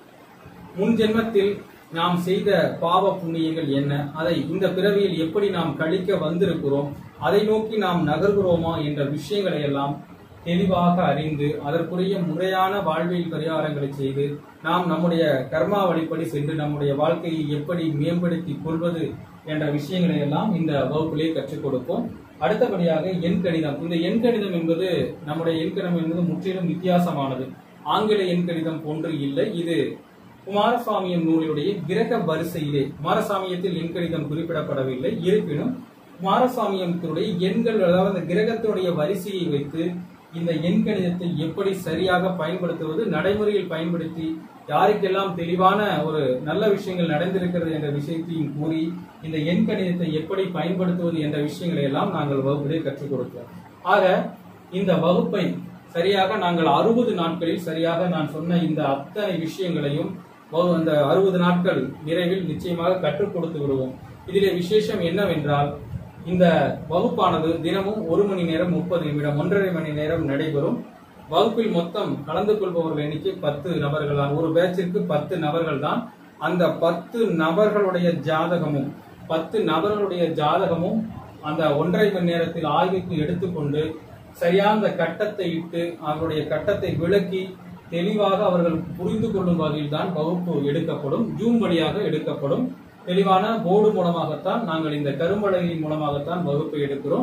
[SPEAKER 3] முன் ஜென்மத்தில் நாம் செய்த பாவ புண்ணியங்கள் என்ன அதை இந்த பிறவியில் எப்படி நாம் கழிக்க வந்திருக்கிறோம் அதை நோக்கி நாம் நகர்கிறோமா என்ற விஷயங்களை எல்லாம் தெளிவாக அறிந்து அதற்குரிய முறையான வாழ்வியல் பரிகாரங்களை செய்து நாம் நம்முடைய கர்மா வழிப்படி சென்று நம்முடைய வாழ்க்கையை எப்படி மேம்படுத்தி கொள்வது என்ற விஷயங்களை எல்லாம் இந்த வகுப்பிலே கற்றுக் கொடுப்போம் அடுத்தபடியாக எண் கணிதம் இந்த எண் கணிதம் என்பது நம்முடைய எண் கணிதம் என்பது முற்றிலும் வித்தியாசமானது ஆங்கில எண் கணிதம் போன்று இல்லை இது குமாரசாமியின் நூலினுடைய கிரக வரிசையிலே குமாரசாமியத்தில் எண் கணிதம் குறிப்பிடப்படவில்லை இருப்பினும் குமாரசாமியத்தினுடைய எண்கள் அதாவது அந்த கிரகத்தினுடைய வரிசையை வைத்து இந்த எண் கணிதத்தை எப்படி சரியாக பயன்படுத்துவது நடைமுறையில் பயன்படுத்தி யாருக்கெல்லாம் தெளிவான ஒரு நல்ல விஷயங்கள் நடந்திருக்கிறது என்ற விஷயத்தையும் கூறி இந்த எண் கணிதத்தை எப்படி பயன்படுத்துவது என்ற விஷயங்களை எல்லாம் நாங்கள் வகுப்பிலே கற்றுக் கொடுக்கிறோம் ஆக இந்த வகுப்பை சரியாக நாங்கள் அறுபது நாட்களில் சரியாக நான் சொன்ன இந்த அத்தனை விஷயங்களையும் வகு- அந்த அறுபது நாட்கள் நிறைவில் நிச்சயமாக கற்றுக் கொடுத்து விடுவோம் இதிலே விசேஷம் என்னவென்றால் இந்த வகுப்பானது தினமும் ஒரு மணி நேரம் முப்பது நிமிடம் ஒன்றரை மணி நேரம் நடைபெறும் வகுப்பில் மொத்தம் கலந்து கொள்பவர்கள் எண்ணிக்கை பத்து நபர்கள் தான் ஒரு பேட்சிற்கு பத்து நபர்கள் தான் அந்த பத்து நபர்களுடைய ஜாதகமும் பத்து நபர்களுடைய ஜாதகமும் அந்த ஒன்றரை மணி நேரத்தில் ஆய்வுக்கு எடுத்துக்கொண்டு சரியான அந்த கட்டத்தை இட்டு அவருடைய கட்டத்தை விளக்கி தெளிவாக அவர்கள் புரிந்து கொள்ளும் வகையில் தான் வகுப்பு எடுக்கப்படும் ஜூம் வழியாக எடுக்கப்படும் தெளிவான போர்டு மூலமாகத்தான் நாங்கள் இந்த கரும்பலகையின் மூலமாகத்தான் வகுப்பை எடுக்கிறோம்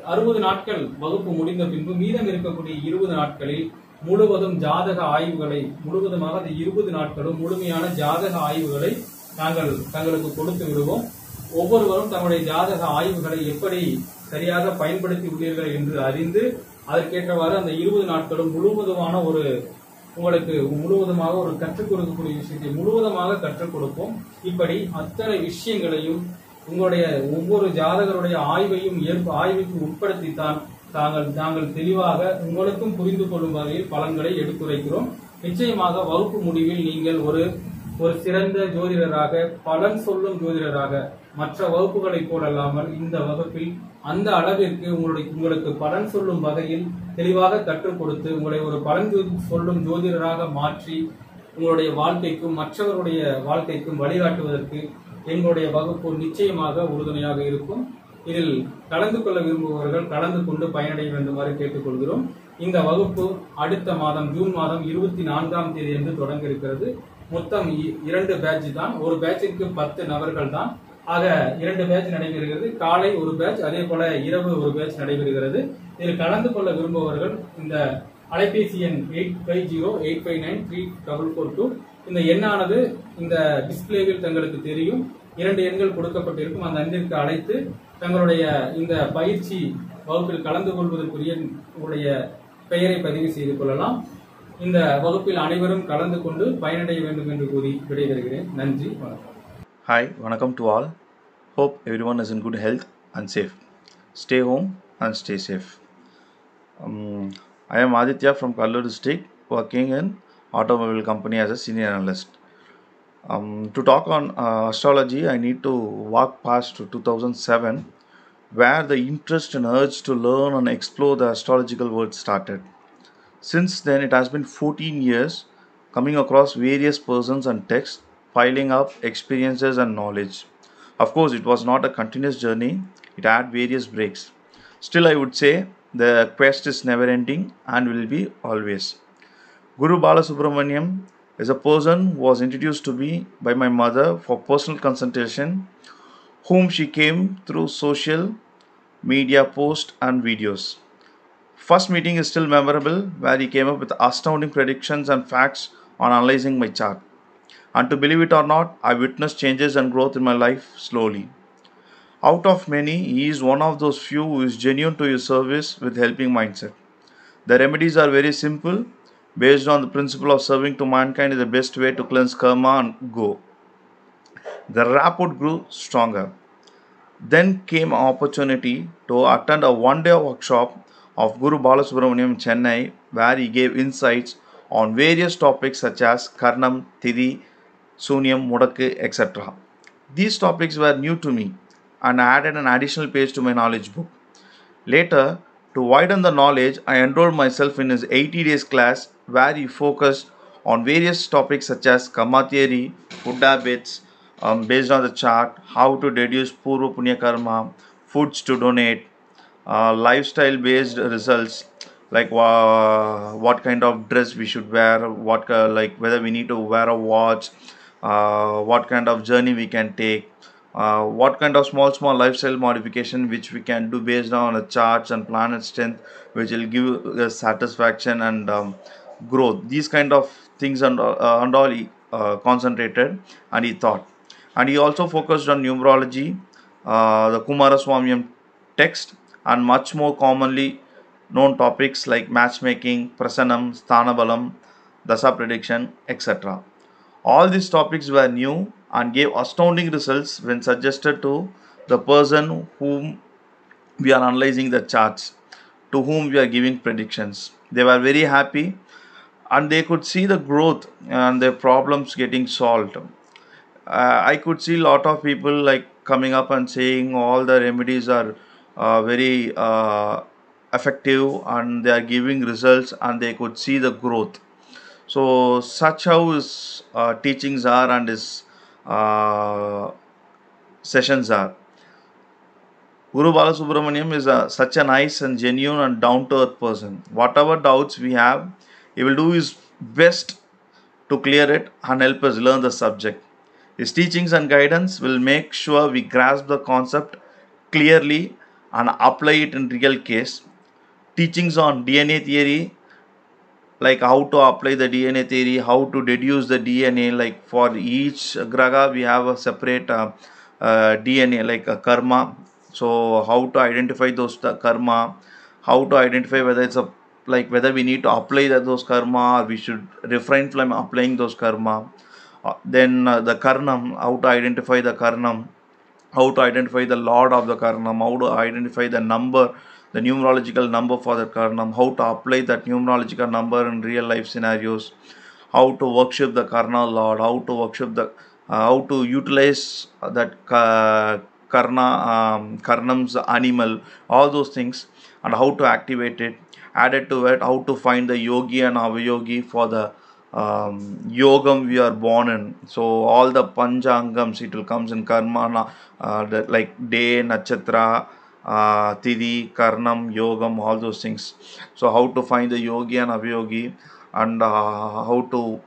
[SPEAKER 3] அறுபது நாட்கள் வகுப்பு முடிந்த பின்பு மீதம் இருக்கக்கூடிய இருபது நாட்களில் முழுவதும் ஜாதக ஆய்வுகளை முழுவதுமாக அந்த இருபது நாட்களும் முழுமையான ஜாதக ஆய்வுகளை நாங்கள் தங்களுக்கு கொடுத்து விடுவோம் ஒவ்வொருவரும் தங்களுடைய ஜாதக ஆய்வுகளை எப்படி சரியாக பயன்படுத்தி உள்ளீர்கள் என்று அறிந்து அதற்கேற்றவாறு அந்த இருபது நாட்களும் முழுவதுமான ஒரு உங்களுக்கு முழுவதுமாக ஒரு கற்றுக் கொடுக்கக்கூடிய விஷயத்தை முழுவதுமாக கற்றுக் கொடுப்போம் இப்படி அத்தனை விஷயங்களையும் உங்களுடைய ஒவ்வொரு ஜாதகருடைய ஆய்வையும் ஏற்ப ஆய்வுக்கு உட்படுத்தித்தான் தாங்கள் நாங்கள் தெளிவாக உங்களுக்கும் புரிந்து கொள்ளும் வகையில் பலன்களை எடுத்துரைக்கிறோம் நிச்சயமாக வகுப்பு முடிவில் நீங்கள் ஒரு ஒரு சிறந்த ஜோதிடராக பலன் சொல்லும் ஜோதிடராக மற்ற வகுப்புகளைப் போலல்லாமல் இந்த வகுப்பில் அந்த அளவிற்கு உங்களுடைய உங்களுக்கு பலன் சொல்லும் வகையில் தெளிவாக கற்றுக் கொடுத்து உங்களை ஒரு பலன் ஜோ- சொல்லும் ஜோதிடராக மாற்றி உங்களுடைய வாழ்க்கைக்கும் மற்றவருடைய வாழ்க்கைக்கும் வழிகாட்டுவதற்கு எங்களுடைய வகுப்பு நிச்சயமாக உறுதுணையாக இருக்கும் இதில் கலந்து கொள்ள விரும்புபவர்கள் கலந்து கொண்டு பயனடைய வேண்டுமாறு கேட்டுக்கொள்கிறோம் இந்த வகுப்பு அடுத்த மாதம் ஜூன் மாதம் இருபத்தி நான்காம் தேதி என்று தொடங்க இருக்கிறது மொத்தம் இ- இரண்டு பேட்ச் தான் ஒரு பேட்சிற்கு பத்து நபர்கள் தான் ஆக இரண்டு பேட்ச் நடைபெறுகிறது காலை ஒரு பேட்ச் அதே போல இரவு ஒரு பேட்ச் நடைபெறுகிறது இதில் கலந்து கொள்ள விரும்புபவர்கள் இந்த அலைபேசி எண் eight five zero eight five nine three double four two இந்த எண்ணானது இந்த டிஸ்பிளேவில் தங்களுக்கு தெரியும் இரண்டு எண்கள் கொடுக்கப்பட்டிருக்கும் அந்த எண்ணிற்கு அழைத்து தங்களுடைய இந்த பயிற்சி வகுப்பில் கலந்து கொள்வதற்குரிய உங்களுடைய பெயரை பதிவு செய்து கொள்ளலாம் இந்த வகுப்பில் அனைவரும் கலந்து கொண்டு பயனடைய வேண்டும் என்று கூறி விடைபெறுகிறேன் நன்றி வணக்கம்
[SPEAKER 4] Hi, welcome to all. Hope everyone is in good health and safe. Stay home and stay safe. Um, I am Aditya from Kallur district, working in automobile company as a senior analyst. Um, to talk on uh, astrology, I need to walk past to 2007, where the interest and urge to learn and explore the astrological world started. Since then, it has been 14 years coming across various persons and texts, piling up experiences and knowledge. Of course, it was not a continuous journey, it had various breaks. Still, I would say the quest is never ending and will be always. Guru Balasubramaniam is a person who was introduced to me by my mother for personal consultation, whom she came through social media posts and videos. First meeting is still memorable, where he came up with astounding predictions and facts on analyzing my chart. And to believe it or not, I witnessed changes and growth in my life slowly. Out of many, he is one of those few who is genuine to his service with helping mindset. The remedies are very simple, based on the principle of serving to mankind is the best way to cleanse karma and go. The rapport grew stronger. Then came an opportunity to attend a one day workshop of Guru Balasubramaniam in Chennai, where he gave insights on various topics such as Karnam, Thidi, Sunyam, Mudaku, etc. These topics were new to me and I added an additional page to my knowledge book. Later, to widen the knowledge, I enrolled myself in his 80 days class where he focused on various topics such as karma theory, food habits, um, based on the chart, how to deduce Purva Punya Karma, foods to donate, uh, lifestyle based results like uh, what kind of dress we should wear, what uh, like whether we need to wear a watch, uh, what kind of journey we can take, uh, what kind of small small lifestyle modification which we can do based on the charts and planet strength which will give us satisfaction and um, growth these kind of things and, uh, and all he uh, concentrated and he thought and he also focused on numerology uh, the kumaraswamyam text and much more commonly known topics like matchmaking prasanam sthanabalam dasa prediction etc all these topics were new and gave astounding results when suggested to the person whom we are analyzing the charts, to whom we are giving predictions. They were very happy and they could see the growth and their problems getting solved. Uh, I could see a lot of people like coming up and saying all the remedies are uh, very uh, effective and they are giving results and they could see the growth so such how his uh, teachings are and his uh, sessions are guru balasubramaniam is a, such a nice and genuine and down to earth person whatever doubts we have he will do his best to clear it and help us learn the subject his teachings and guidance will make sure we grasp the concept clearly and apply it in real case. Teachings on DNA theory, like how to apply the DNA theory, how to deduce the DNA. Like for each graha, we have a separate uh, uh, DNA, like a karma. So how to identify those the karma, how to identify whether it's a like whether we need to apply that those karma or we should refrain from applying those karma. Uh, then uh, the karnam, how to identify the karnam, how to identify the lord of the karnam, how to identify the number, the numerological number for the karnam, how to apply that numerological number in real life scenarios, how to worship the karna lord, how to worship the, uh, how to utilize that ka- karna, um, karnam's animal, all those things, and how to activate it. Added to it, how to find the yogi and avayogi for the um, yogam we are born in. So all the panchangams it will comes in karma, na- uh, the, like day, nakshatra, uh, tidi, karnam, yogam, all those things. So how to find the yogi and avayogi, and uh, how to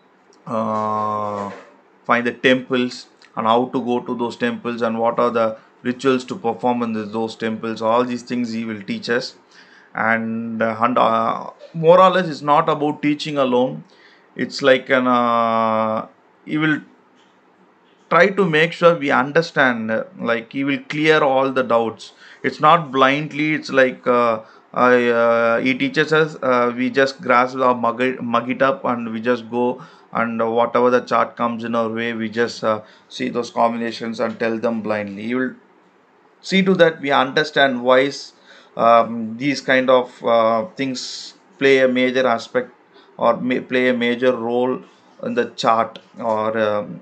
[SPEAKER 4] uh, find the temples and how to go to those temples and what are the rituals to perform in the, those temples. All these things he will teach us, and, uh, and uh, more or less it's not about teaching alone. It's like an uh, he will try to make sure we understand uh, like he will clear all the doubts it's not blindly it's like uh, I, uh, he teaches us uh, we just grasp or mug it, mug it up and we just go and uh, whatever the chart comes in our way we just uh, see those combinations and tell them blindly he will see to that we understand why is, um, these kind of uh, things play a major aspect or may play a major role in the chart or um,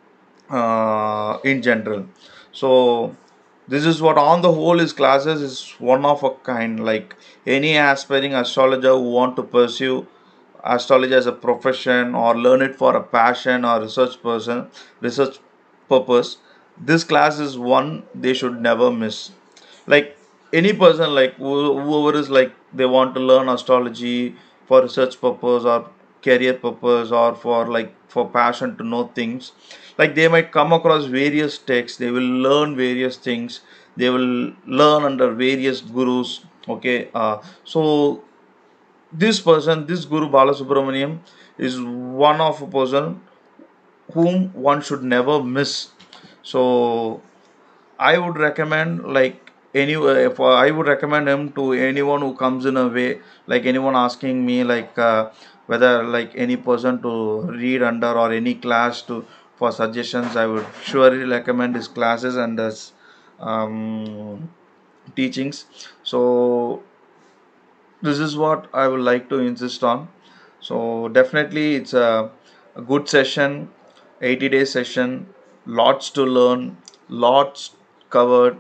[SPEAKER 4] uh, in general so this is what on the whole his classes is one of a kind like any aspiring astrologer who want to pursue astrology as a profession or learn it for a passion or research person research purpose this class is one they should never miss like any person like who- whoever is like they want to learn astrology for research purpose or career purpose or for like for passion to know things like they might come across various texts they will learn various things they will learn under various gurus okay uh, so this person this guru balasubramaniam is one of a person whom one should never miss so I would recommend like any if I would recommend him to anyone who comes in a way like anyone asking me like uh, whether like any person to read under or any class to for suggestions I would surely recommend his classes and his um, teachings so this is what I would like to insist on. So definitely it's a, a good session, 80 day session, lots to learn, lots covered,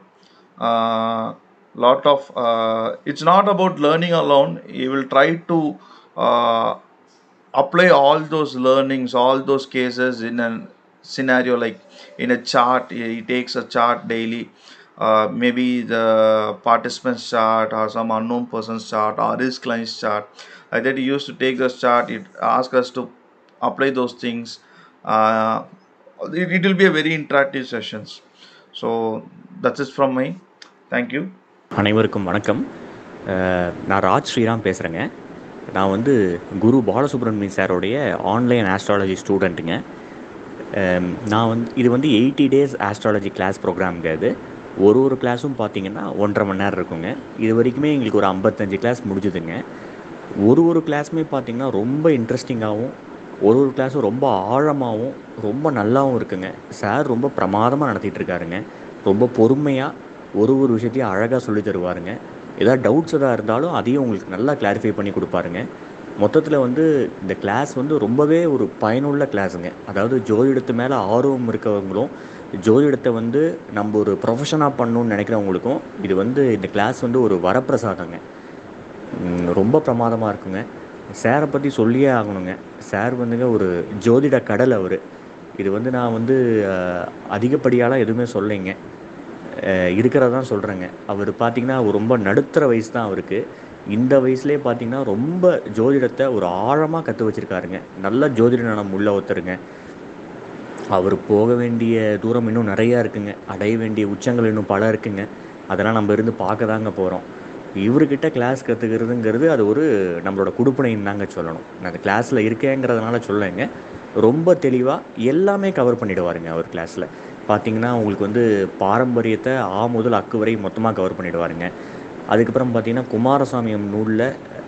[SPEAKER 4] uh, lot of. Uh, it's not about learning alone. You will try to uh, apply all those learnings, all those cases in a scenario like in a chart. He takes a chart daily. Uh, maybe the participant's chart or some unknown person's chart or his client's chart. Like that, he used to take this chart. It ask us to apply those things. Uh, it, it will be a very interactive sessions. So that's it from me. Thank you.
[SPEAKER 5] அனைவருக்கும் வணக்கம் அஹ், நான் ராஜ் ஸ்ரீராம் பேசுகிறேங்க நான் வந்து குரு பாலசுப்ரமணியம் சாரோடைய online astrology ஸ்டூடெண்ட்டுங்க um, நான் வந்து இது வந்து எயிட்டி டேஸ் ஆஸ்ட்ராலஜி கிளாஸ் ப்ரோக்ராம்ங்க இது ஒரு ஒரு கிளாஸும் பார்த்தீங்கன்னா ஒன்றரை மணி நேரம் இருக்குங்க இது வரைக்குமே எங்களுக்கு ஒரு ஐம்பத்தஞ்சு கிளாஸ் முடிஞ்சுதுங்க ஒரு ஒரு கிளாஸுமே பார்த்தீங்கன்னா ரொம்ப இன்ட்ரெஸ்டிங்காகவும் ஒரு ஒரு கிளாஸும் ரொம்ப ஆழமாகவும் ரொம்ப நல்லாவும் இருக்குங்க சார் ரொம்ப பிரமாதமாக நடத்திட்டு இருக்காருங்க ரொம்ப பொறுமையாக ஒரு ஒரு விஷயத்தையும் அழகாக சொல்லி தருவாருங்க ஏதாவது டவுட்ஸ் எதாவது இருந்தாலும் அதையும் உங்களுக்கு நல்லா கிளாரிஃபை பண்ணி கொடுப்பாருங்க மொத்தத்தில் வந்து இந்த கிளாஸ் வந்து ரொம்பவே ஒரு பயனுள்ள கிளாஸுங்க அதாவது ஜோதிடத்து மேலே ஆர்வம் இருக்கவங்களும் ஜோதிடத்தை வந்து நம்ம ஒரு ப்ரொஃபஷனாக பண்ணணும்னு நினைக்கிறவங்களுக்கும் இது வந்து இந்த கிளாஸ் வந்து ஒரு வரப்பிரசாதங்க ம், ரொம்ப பிரமாதமாக இருக்குங்க சாரை பற்றி சொல்லியே ஆகணுங்க சார் வந்துங்க ஒரு ஜோதிட கடல் அவர் இது வந்து நான் வந்து அஹ், அதிகப்படியாலாம் எதுவுமே சொல்லைங்க இருக்கிறதான் சொல்கிறேங்க அவர் பார்த்தீங்கன்னா அவர் ரொம்ப நடுத்தர வயசு தான் அவருக்கு இந்த வயசுலேயே பார்த்தீங்கன்னா ரொம்ப ஜோதிடத்தை ஒரு ஆழமாக கற்று வச்சுருக்காருங்க நல்ல ஜோதிட நலம் உள்ள ஒருத்தருங்க அவர் போக வேண்டிய தூரம் இன்னும் நிறையா இருக்குங்க அடைய வேண்டிய உச்சங்கள் இன்னும் பல இருக்குங்க அதெல்லாம் நம்ம இருந்து பார்க்க தாங்க போகிறோம் இவர்கிட்ட கிளாஸ் கற்றுக்கிறதுங்கிறது அது ஒரு நம்மளோட கொடுப்பனைன்னு தாங்க சொல்லணும் நான் அந்த கிளாஸில் இருக்கேங்கிறதுனால சொல்லலைங்க ரொம்ப தெளிவாக எல்லாமே கவர் பண்ணிடுவாருங்க அவர் கிளாஸில் பார்த்தீங்கன்னா உங்களுக்கு வந்து பாரம்பரியத்தை ஆ முதல் அக்கு வரை மொத்தமாக கவர் பண்ணிடுவாருங்க அதுக்கப்புறம் பார்த்தீங்கன்னா குமாரசாமியம் நூலில்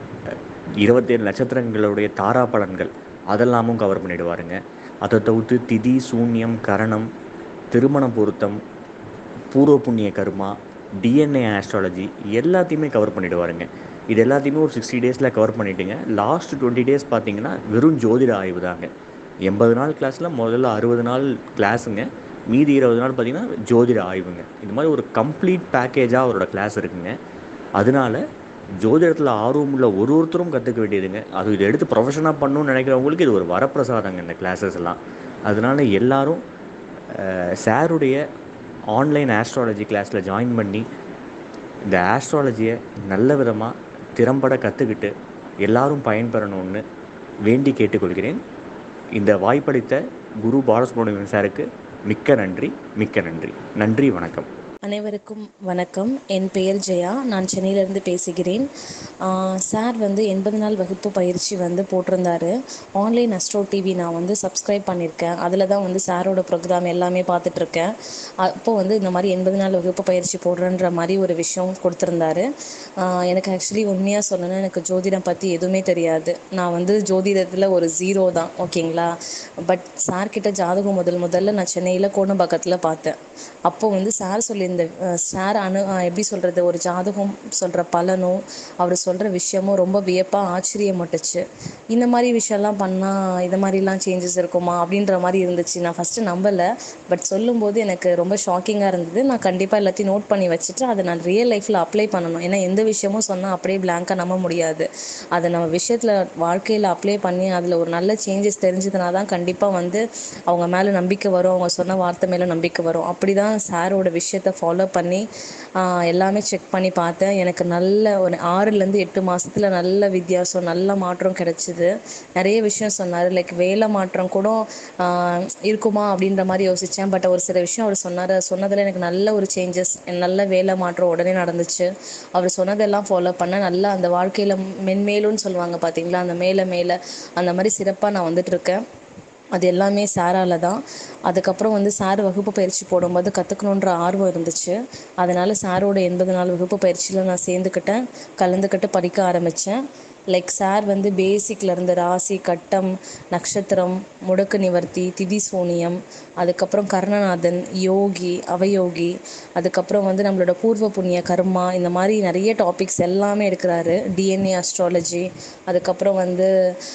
[SPEAKER 5] இருபத்தேழு நட்சத்திரங்களுடைய தாரா பலன்கள் அதெல்லாமும் கவர் பண்ணிடுவாருங்க அதை தவிர்த்து திதி சூன்யம் கரணம் திருமண பொருத்தம் பூர்வ புண்ணிய கர்மா டிஎன்ஏ ஆஸ்ட்ராலஜி எல்லாத்தையுமே கவர் பண்ணிடுவாருங்க இது எல்லாத்தையுமே ஒரு சிக்ஸ்டி டேஸில் கவர் பண்ணிட்டுங்க லாஸ்ட் டுவெண்ட்டி டேஸ் பார்த்தீங்கன்னா வெறும் ஜோதிட ஆய்வு தாங்க எண்பது நாள் கிளாஸில் முதல்ல அறுபது நாள் கிளாஸுங்க மீதி இருபது நாள் பார்த்தீங்கன்னா ஜோதிட ஆய்வுங்க இது மாதிரி ஒரு கம்ப்ளீட் பேக்கேஜாக அவரோட கிளாஸ் இருக்குங்க அதனால ஜோதிடத்தில் ஆர்வம் உள்ள ஒரு ஒருத்தரும் கற்றுக்க வேண்டியதுங்க அது இதை எடுத்து ப்ரொஃபஷனாக பண்ணணும்னு நினைக்கிறவங்களுக்கு இது ஒரு வரப்பிரசாதங்க இந்த கிளாஸஸ் எல்லாம் அதனால எல்லாரும் அஹ், சாருடைய ஆன்லைன் ஆஸ்ட்ராலஜி கிளாஸில் ஜாயின் பண்ணி இந்த ஆஸ்ட்ராலஜியை நல்ல விதமாக திறம்பட கற்றுக்கிட்டு எல்லாரும் பயன்பெறணும்னு வேண்டி கேட்டுக்கொள்கிறேன் இந்த வாய்ப்பளித்த குரு பாலசுப்ரமணியன் சாருக்கு மிக்க நன்றி மிக்க நன்றி நன்றி வணக்கம்
[SPEAKER 6] அனைவருக்கும் வணக்கம் என் பெயர் ஜெயா நான் சென்னையிலேருந்து பேசுகிறேன் ஆஹ் சார் வந்து எண்பது நாள் வகுப்பு பயிற்சி வந்து போட்டிருந்தாரு ஆன்லைன் அஸ்ட்ரோ டிவி நான் வந்து சப்ஸ்கிரைப் பண்ணியிருக்கேன் அதில் தான் வந்து சாரோட ப்ரோக்ராம் எல்லாமே பார்த்துட்ருக்கேன் அப்போ வந்து இந்த மாதிரி எண்பது நாள் வகுப்பு பயிற்சி போடுறன்ற மாதிரி ஒரு விஷயம் கொடுத்துருந்தாரு ஆஹ் எனக்கு ஆக்சுவலி உண்மையாக சொல்லணும்னா எனக்கு ஜோதிடம் பற்றி எதுவுமே தெரியாது நான் வந்து ஜோதிடத்தில் ஒரு ஜீரோ தான் ஓகேங்களா பட் சார்கிட்ட ஜாதகம் முதல் முதல்ல நான் சென்னையில் கோடம்பாக்கத்தில் பார்த்தேன் அப்போ வந்து சார் சொல்லியிருந்த அஹ் சார் அனு அஹ் எப்படி சொல்கிறது ஒரு ஜாதகம் சொல்கிற பலனும் அவர் சொல்கிற விஷயமும் ரொம்ப வியப்பாக ஆச்சரியப்பட்டுச்சு இந்த மாதிரி விஷயம்லாம் பண்ணால் இது மாதிரிலாம் சேஞ்சஸ் இருக்குமா அப்படின்ற மாதிரி இருந்துச்சு நான் ஃபஸ்ட்டு நம்பலை பட் சொல்லும்போது எனக்கு ரொம்ப ஷாக்கிங்காக இருந்தது நான் கண்டிப்பாக எல்லாத்தையும் நோட் பண்ணி வச்சுட்டு அதை நான் ரியல் லைஃப்பில் அப்ளை பண்ணணும் ஏன்னா எந்த விஷயமும் சொன்னால் அப்படியே பிளாங்காக நம்ப முடியாது அதை நம்ம விஷயத்தில் வாழ்க்கையில் அப்ளை பண்ணி அதில் ஒரு நல்ல சேஞ்சஸ் தெரிஞ்சதுனா தான் கண்டிப்பாக வந்து அவங்க மேலே நம்பிக்கை வரும் அவங்க சொன்ன வார்த்தை மேலே நம்பிக்கை வரும் அப்படி தான் சாரோட விஷயத்த ஃபாலோ பண்ணி ஆஹ், எல்லாமே செக் பண்ணி பார்த்தேன் எனக்கு நல்ல ஒரு ஆறுலேருந்து எட்டு மாசத்துல நல்ல வித்தியாசம் நல்ல மாற்றம் கிடைச்சிது நிறைய விஷயம் சொன்னார் லைக் வேலை மாற்றம் கூட ஆஹ், இருக்குமா அப்படின்ற மாதிரி யோசித்தேன் பட் ஒரு சில விஷயம் அவர் சொன்னார் சொன்னதில் எனக்கு நல்ல ஒரு சேஞ்சஸ் நல்ல வேலை மாற்றம் உடனே நடந்துச்சு அவர் சொன்னதெல்லாம் ஃபாலோ பண்ண நல்லா அந்த வாழ்க்கையில் மென்மேலும்னு சொல்லுவாங்க பார்த்தீங்களா அந்த மேலே மேலே அந்த மாதிரி சிறப்பாக நான் வந்துட்டு இருக்கேன் அது எல்லாமே சாரால தான் அதுக்கப்புறம் வந்து சார் வகுப்பு பயிற்சி போடும்போது கற்றுக்கணுன்ற ஆர்வம் இருந்துச்சு அதனால சாரோட எண்பது நாள் வகுப்பு பயிற்சியில் நான் சேர்ந்துக்கிட்டேன் கலந்துக்கிட்டு படிக்க ஆரம்பித்தேன் லைக் சார் வந்து பேசிக்ல இருந்து ராசி கட்டம் நட்சத்திரம் முடக்கு நிவர்த்தி திதி சூனியம் அதுக்கப்புறம் கர்ணநாதன் யோகி அவயோகி அதுக்கப்புறம் வந்து நம்மளோட பூர்வ புண்ணிய கர்மா இந்த மாதிரி நிறைய டாபிக்ஸ் எல்லாமே எடுக்கிறாரு டிஎன்ஏ அஸ்ட்ராலஜி அதுக்கப்புறம் வந்து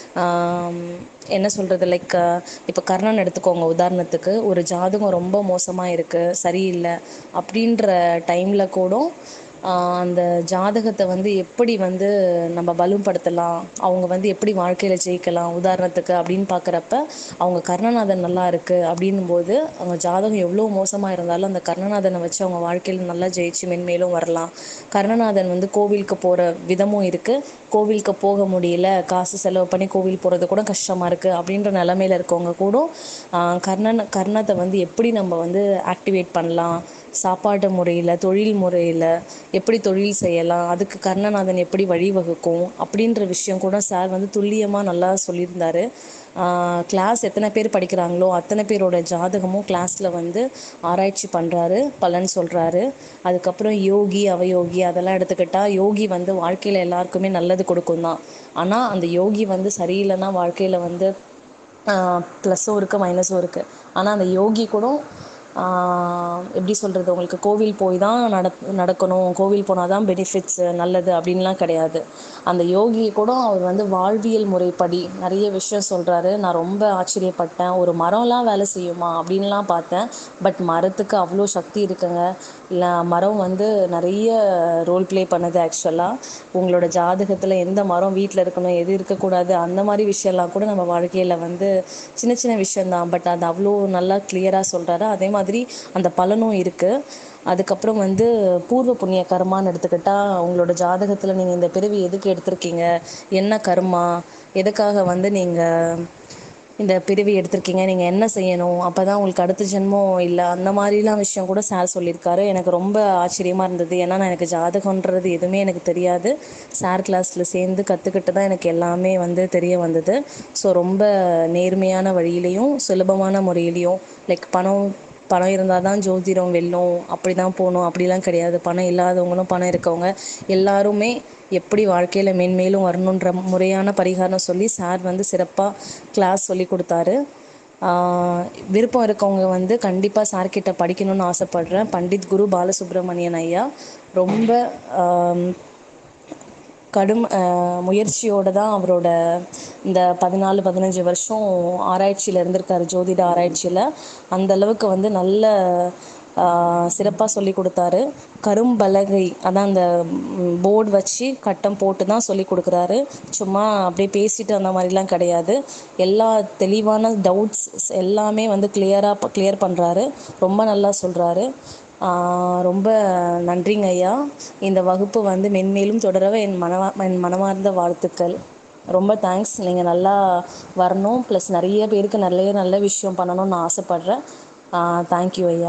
[SPEAKER 6] ஆம், என்ன சொல்கிறது லைக் இப்போ கர்ணன் எடுத்துக்கோங்க உதாரணத்துக்கு ஒரு ஜாதகம் ரொம்ப மோசமாக இருக்குது சரியில்லை அப்படின்ற டைமில் கூட ஆஹ் அந்த ஜாதகத்தை வந்து எப்படி வந்து நம்ம பலப்படுத்தலாம் அவங்க வந்து எப்படி வாழ்க்கையில் ஜெயிக்கலாம் உதாரணத்துக்கு அப்படின்னு பார்க்குறப்ப அவங்க கர்ணநாதன் நல்லா இருக்குது அப்படின்னும் போது அவங்க ஜாதகம் எவ்வளோ மோசமாக இருந்தாலும் அந்த கர்ணநாதனை வச்சு அவங்க வாழ்க்கையில் நல்லா ஜெயிச்சு மென்மேலும் வரலாம் கர்ணநாதன் வந்து கோவிலுக்கு போகிற விதமும் இருக்குது கோவிலுக்கு போக முடியல காசு செலவு பண்ணி கோவில் போகிறது கூட கஷ்டமாக இருக்குது அப்படின்ற நிலமையில இருக்கவங்க கூட ஆஹ் கர்ணன் கர்ணத்தை வந்து எப்படி நம்ம வந்து ஆக்டிவேட் பண்ணலாம் சாப்பாட்டு முறையில் தொழில் முறையில் எப்படி தொழில் செய்யலாம் அதுக்கு கர்ணநாதன் எப்படி வழிவகுக்கும் அப்படின்ற விஷயம் கூட சார் வந்து துல்லியமாக நல்லா சொல்லியிருந்தாரு கிளாஸ் எத்தனை பேர் படிக்கிறாங்களோ அத்தனை பேரோட ஜாதகமும் கிளாஸில் வந்து ஆராய்ச்சி பண்ணுறாரு பலன் சொல்கிறாரு அதுக்கப்புறம் யோகி அவயோகி அதெல்லாம் எடுத்துக்கிட்டா யோகி வந்து வாழ்க்கையில் எல்லாருக்குமே நல்லது கொடுக்கும் தான் ஆனால் அந்த யோகி வந்து சரியில்லைன்னா வாழ்க்கையில் வந்து ப்ளஸ்ஸும் இருக்குது மைனஸும் இருக்குது ஆனால் அந்த யோகி கூட ஆஹ் எப்படி சொல்கிறது உங்களுக்கு கோவில் போய் தான் நட நடக்கணும் கோவில் போனால் தான் பெனிஃபிட்ஸ் நல்லது அப்படின்லாம் கிடையாது அந்த யோகி கூட அவர் வந்து வாழ்வியல் முறைப்படி நிறைய விஷயம் சொல்கிறாரு நான் ரொம்ப ஆச்சரியப்பட்டேன் ஒரு மரம்லாம் வேலை செய்யுமா அப்படின்லாம் பார்த்தேன் பட் மரத்துக்கு அவ்வளோ சக்தி இருக்குங்க இல்லை மரம் வந்து நிறைய ரோல் ப்ளே பண்ணுது ஆக்சுவலாக உங்களோட ஜாதகத்தில் எந்த மரம் வீட்டில் இருக்கணும் எது இருக்கக்கூடாது அந்த மாதிரி விஷயம்லாம் கூட நம்ம வாழ்க்கையில் வந்து சின்ன சின்ன விஷயம்தான் பட் அது அவ்வளோ நல்லா கிளியராக சொல்கிறாரு அதே மாதிரி அந்த பலனும் இருக்குது அதுக்கப்புறம் வந்து பூர்வ புண்ணிய கர்மான்னு எடுத்துக்கிட்டா உங்களோட ஜாதகத்தில் நீங்கள் இந்த பிறவி எதுக்கு எடுத்திருக்கீங்க என்ன கர்மா எதுக்காக வந்து நீங்கள் இந்த பிரிவு எடுத்திருக்கீங்க நீங்கள் என்ன செய்யணும் அப்போ தான் உங்களுக்கு அடுத்த ஜென்மம் இல்லை அந்த மாதிரிலாம் விஷயம் கூட சார் சொல்லியிருக்காரு எனக்கு ரொம்ப ஆச்சரியமாக இருந்தது ஏன்னா நான் எனக்கு ஜாதகன்றது எதுவுமே எனக்கு தெரியாது சார் கிளாஸில் சேர்ந்து கற்றுக்கிட்டு தான் எனக்கு எல்லாமே வந்து தெரிய வந்தது ஸோ ரொம்ப நேர்மையான வழியிலையும் சுலபமான முறையிலையும் லைக் பணம் பணம் இருந்தால் தான் ஜோதிடம் வெல்லும் அப்படி தான் போகணும் அப்படிலாம் கிடையாது பணம் இல்லாதவங்களும் பணம் இருக்கவங்க எல்லாருமே எப்படி வாழ்க்கையில் மேன்மேலும் வரணுன்ற முறையான பரிகாரம் சொல்லி சார் வந்து சிறப்பாக கிளாஸ் சொல்லி கொடுத்தாரு ஆஹ் விருப்பம் இருக்கவங்க வந்து கண்டிப்பாக சார்கிட்ட படிக்கணும்னு ஆசைப்படுறேன் பண்டித் குரு பாலசுப்ரமணியன் ஐயா ரொம்ப ஆம், கடும் அஹ், முயற்சியோட தான் அவரோட இந்த பதினாலு பதினஞ்சு வருஷம் ஆராய்ச்சியில் இருந்திருக்காரு ஜோதிட ஆராய்ச்சியில் அந்த அளவுக்கு வந்து நல்ல சிறப்பாக சொல்லி கொடுத்தாரு கரும்பலகை அதான் அந்த போர்டு வச்சு கட்டம் போட்டு தான் சொல்லி கொடுக்குறாரு சும்மா அப்படியே பேசிட்டு அந்த மாதிரிலாம் கிடையாது எல்லா தெளிவான டவுட்ஸ் எல்லாமே வந்து கிளியராக கிளியர் பண்ணுறாரு ரொம்ப நல்லா சொல்கிறாரு ஆஹ் ரொம்ப நன்றிங்க ஐயா இந்த வகுப்பு வந்து மென்மேலும் தொடரவே என் மனவா என் மனமார்ந்த வாழ்த்துக்கள் ரொம்ப தேங்க்ஸ் நீங்கள் நல்லா வரணும் ப்ளஸ் நிறைய பேருக்கு நிறைய நல்ல விஷயம் பண்ணணும்னு நான் ஆசைப்பட்றேன் தேங்க்யூ ஐயா